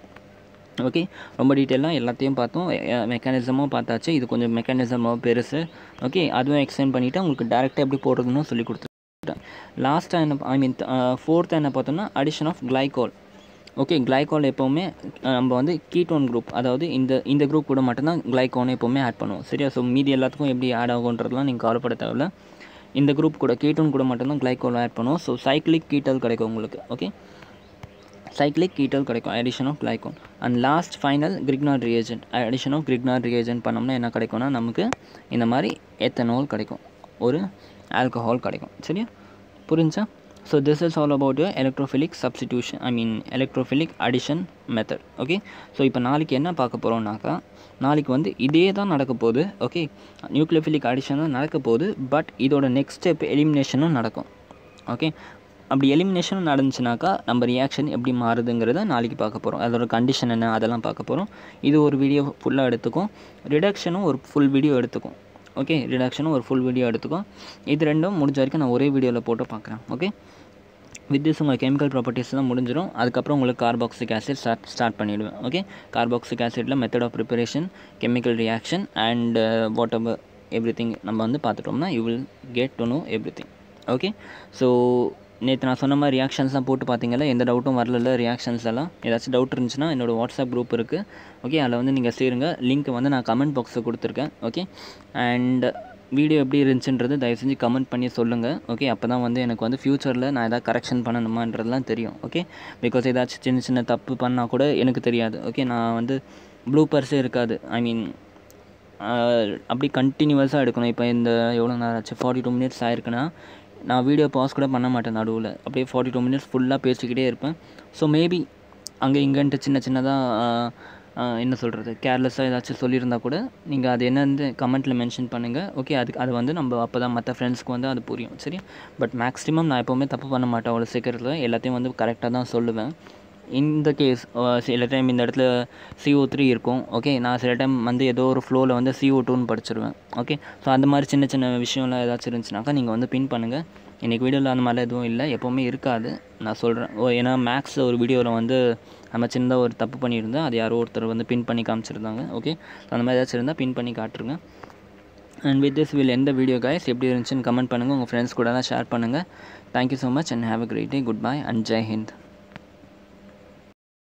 ஓகே ரொம்ப டீட்டெயிலாக எல்லாத்தையும் பார்த்தோம் மெக்கானிசமும் பார்த்தாச்சு இது கொஞ்சம் மெக்கானிசமாக பெருசு ஓகே அதுவும் எக்ஸ்பிளைன் பண்ணிவிட்டு உங்களுக்கு டேரெக்டாக எப்படி போடுறதுன்னு சொல்லி கொடுத்துட்டேன் லாஸ்ட்டாக என்ன ஐ மீன் ஃபோர்த்து என்ன பார்த்தோம்னா addition of glycol okay glycol எப்போவுமே நம்ம வந்து கீட்டோன் குரூப் அதாவது இந்த இந்த குரூப் கூட மட்டும்தான் கிளைகான் எப்போவுமே ஆட் பண்ணுவோம் சரியா ஸோ மீதி எல்லாத்துக்கும் எப்படி ஆட் ஆகுன்றதுலாம் நீங்கள் கவலைப்பட தேவையில்ல இந்த குரூப் கூட கீட்டோன் கூட மட்டும்தான் கிளைகால் ஆட் பண்ணுவோம் ஸோ சைக்ளிக் கீட்டல் கிடைக்கும் உங்களுக்கு ஓகே சைக்ளிக் கீட்டல் கிடைக்கும் addition of glycol and last final Grignard reagent addition of Grignard reagent பண்ணோம்னா என்ன கிடைக்கும்னா நமக்கு இந்த மாதிரி எத்தனால் கிடைக்கும் ஒரு ஆல்கஹால் கிடைக்கும் சரியா புரிஞ்சா so this is all about electrophilic substitution I mean electrophilic addition method okay so இப்போ நாளைக்கு என்ன பார்க்க போகிறோம்னாக்கா நாளைக்கு வந்து இதே தான் நடக்க போகுது ஓகே நியூக்ளியோஃபிலிக் அடிஷன் தான் நடக்க போகுது பட் இதோட நெக்ஸ்ட் ஸ்டெப் எலிமினேஷனும் நடக்கும் ஓகே அப்படி எலிமினேஷன் நடந்துச்சுனாக்கா நம்ம ரியாக்ஷன் எப்படி மாறுதுங்கிறத நாளைக்கு பார்க்க போகிறோம் அதோட கண்டிஷன் என்ன அதெல்லாம் பார்க்க போகிறோம் இது ஒரு வீடியோ ஃபுல்லாக எடுத்துக்கும் ரிடக்ஷனும் ஒரு ஃபுல் வீடியோ எடுத்துக்கும் ஓகே ரிடக்ஷனும் ஒரு ஃபுல் வீடியோ எடுத்துக்கும் இது ரெண்டும் முடிஞ்ச வரைக்கும் நான் ஒரே வீடியோவில் போட்டு பார்க்குறேன் ஓகே வித் திஸ் உங்கள் கெமிக்கல் ப்ராப்பர்ட்டிஸ்லாம் முடிஞ்சிடும் அதுக்கப்புறம் உங்களுக்கு கார்பாக்சிக் ஆசிட் ஸ்டார்ட் ஸ்டார்ட் பண்ணிவிடுவேன் ஓகே கார்பாக்சிக் ஆசிட்டில் method of preparation chemical reaction and whatever everything நம்ம வந்து பார்த்துட்டோம்னா you will get to know everything okay so நேற்று நான் சொன்ன மாதிரி ரியாக்ஷன்ஸ்லாம் போட்டு பார்த்தீங்களா எந்த டவுட்டும் வரல ரியாக்ஷன்ஸ் எல்லாம் ஏதாச்சும் டவுட் இருந்துச்சுன்னா என்னோடய வாட்ஸ்அப் குரூப் இருக்குது ஓகே அதில் வந்து நீங்கள் சேருங்க லிங்க் வந்து நான் கமெண்ட் பாக்ஸில் கொடுத்துருக்கேன் ஓகே அண்ட் வீடியோ எப்படி இருந்துச்சுன்றது தயவு செஞ்சு கமெண்ட் பண்ணி சொல்லுங்கள் ஓகே அப்போ தான் வந்து எனக்கு வந்து ஃப்யூச்சரில் நான் எதாவது கரெக்ஷன் பண்ணணுமான்றதுலாம் தெரியும் ஓகே பிகாஸ் ஏதாச்சும் சின்ன சின்ன தப்பு பண்ணால் கூட எனக்கு தெரியாது ஓகே நான் வந்து ப்ளூப்பர்ஸே இருக்காது ஐ மீன் அப்படி கண்டினியூவஸாக எடுக்கணும் இப்போ இந்த எவ்வளோ நேரம் ஆச்சு ஃபார்ட்டி டூ மினிட்ஸ் ஆயிருக்குன்னா நான் வீடியோ பாஸ் கூட பண்ண மாட்டேன் நடுவில் அப்படியே ஃபார்ட்டி டூ மினிட்ஸ் ஃபுல்லாக பேசிக்கிட்டே இருப்பேன் ஸோ மேபி அங்கே இங்கேன்ட்டு சின்ன சின்னதாக என்ன சொல்கிறது கேர்லெஸ்ஸாக ஏதாச்சும் சொல்லியிருந்தா கூட நீங்கள் அது என்னன்னு கமெண்ட்டில் மென்ஷன் பண்ணுங்கள் ஓகே அதுக்கு அது வந்து நம்ம அப்போ தான் மற்ற ஃப்ரெண்ட்ஸ்க்கு வந்து அது புரியும் சரி பட் மேக்ஸிமம் நான் எப்போவுமே தப்பு பண்ண மாட்டேன் அவ்வளோ சீக்கிரத்தில் எல்லாத்தையும் வந்து கரெக்டாக தான் சொல்லுவேன் இந்த கேஸ் சில டைம் இந்த இடத்துல சிஓ த்ரீ இருக்கும் ஓகே நான் சில டைம் வந்து ஏதோ ஒரு ஃப்ளோவில் வந்து சிஓ டூன்னு படிச்சிருவேன் ஓகே ஸோ அந்த மாதிரி சின்ன சின்ன விஷயம்லாம் ஏதாச்சும் இருந்துச்சுனாக்கா நீங்கள் வந்து பின் பண்ணுங்கள் இன்றைக்கி வீடியோவில் அந்த மாதிரிலாம் எதுவும் இல்லை எப்போவுமே இருக்காது நான் சொல்கிறேன் ஓ ஏன்னா மேக்ஸ் ஒரு வீடியோவில் வந்து நம்ம சின்னதாக ஒரு தப்பு பண்ணியிருந்தேன் அது யாரோ ஒருத்தர் வந்து பின் பண்ணி காமிச்சிருந்தாங்க ஓகே அந்த மாதிரி ஏதாச்சும் இருந்தால் பின் பண்ணி காட்டுருங்க அண்ட் வித் திஸ் வில் எந்த வீடியோ கைஸ் எப்படி இருந்துச்சுன்னு கமெண்ட் பண்ணுங்கள் உங்கள் ஃப்ரெண்ட்ஸ் கூடலாம் ஷேர் பண்ணுங்கள் thank you so much and have a great day goodbye and Jai Hind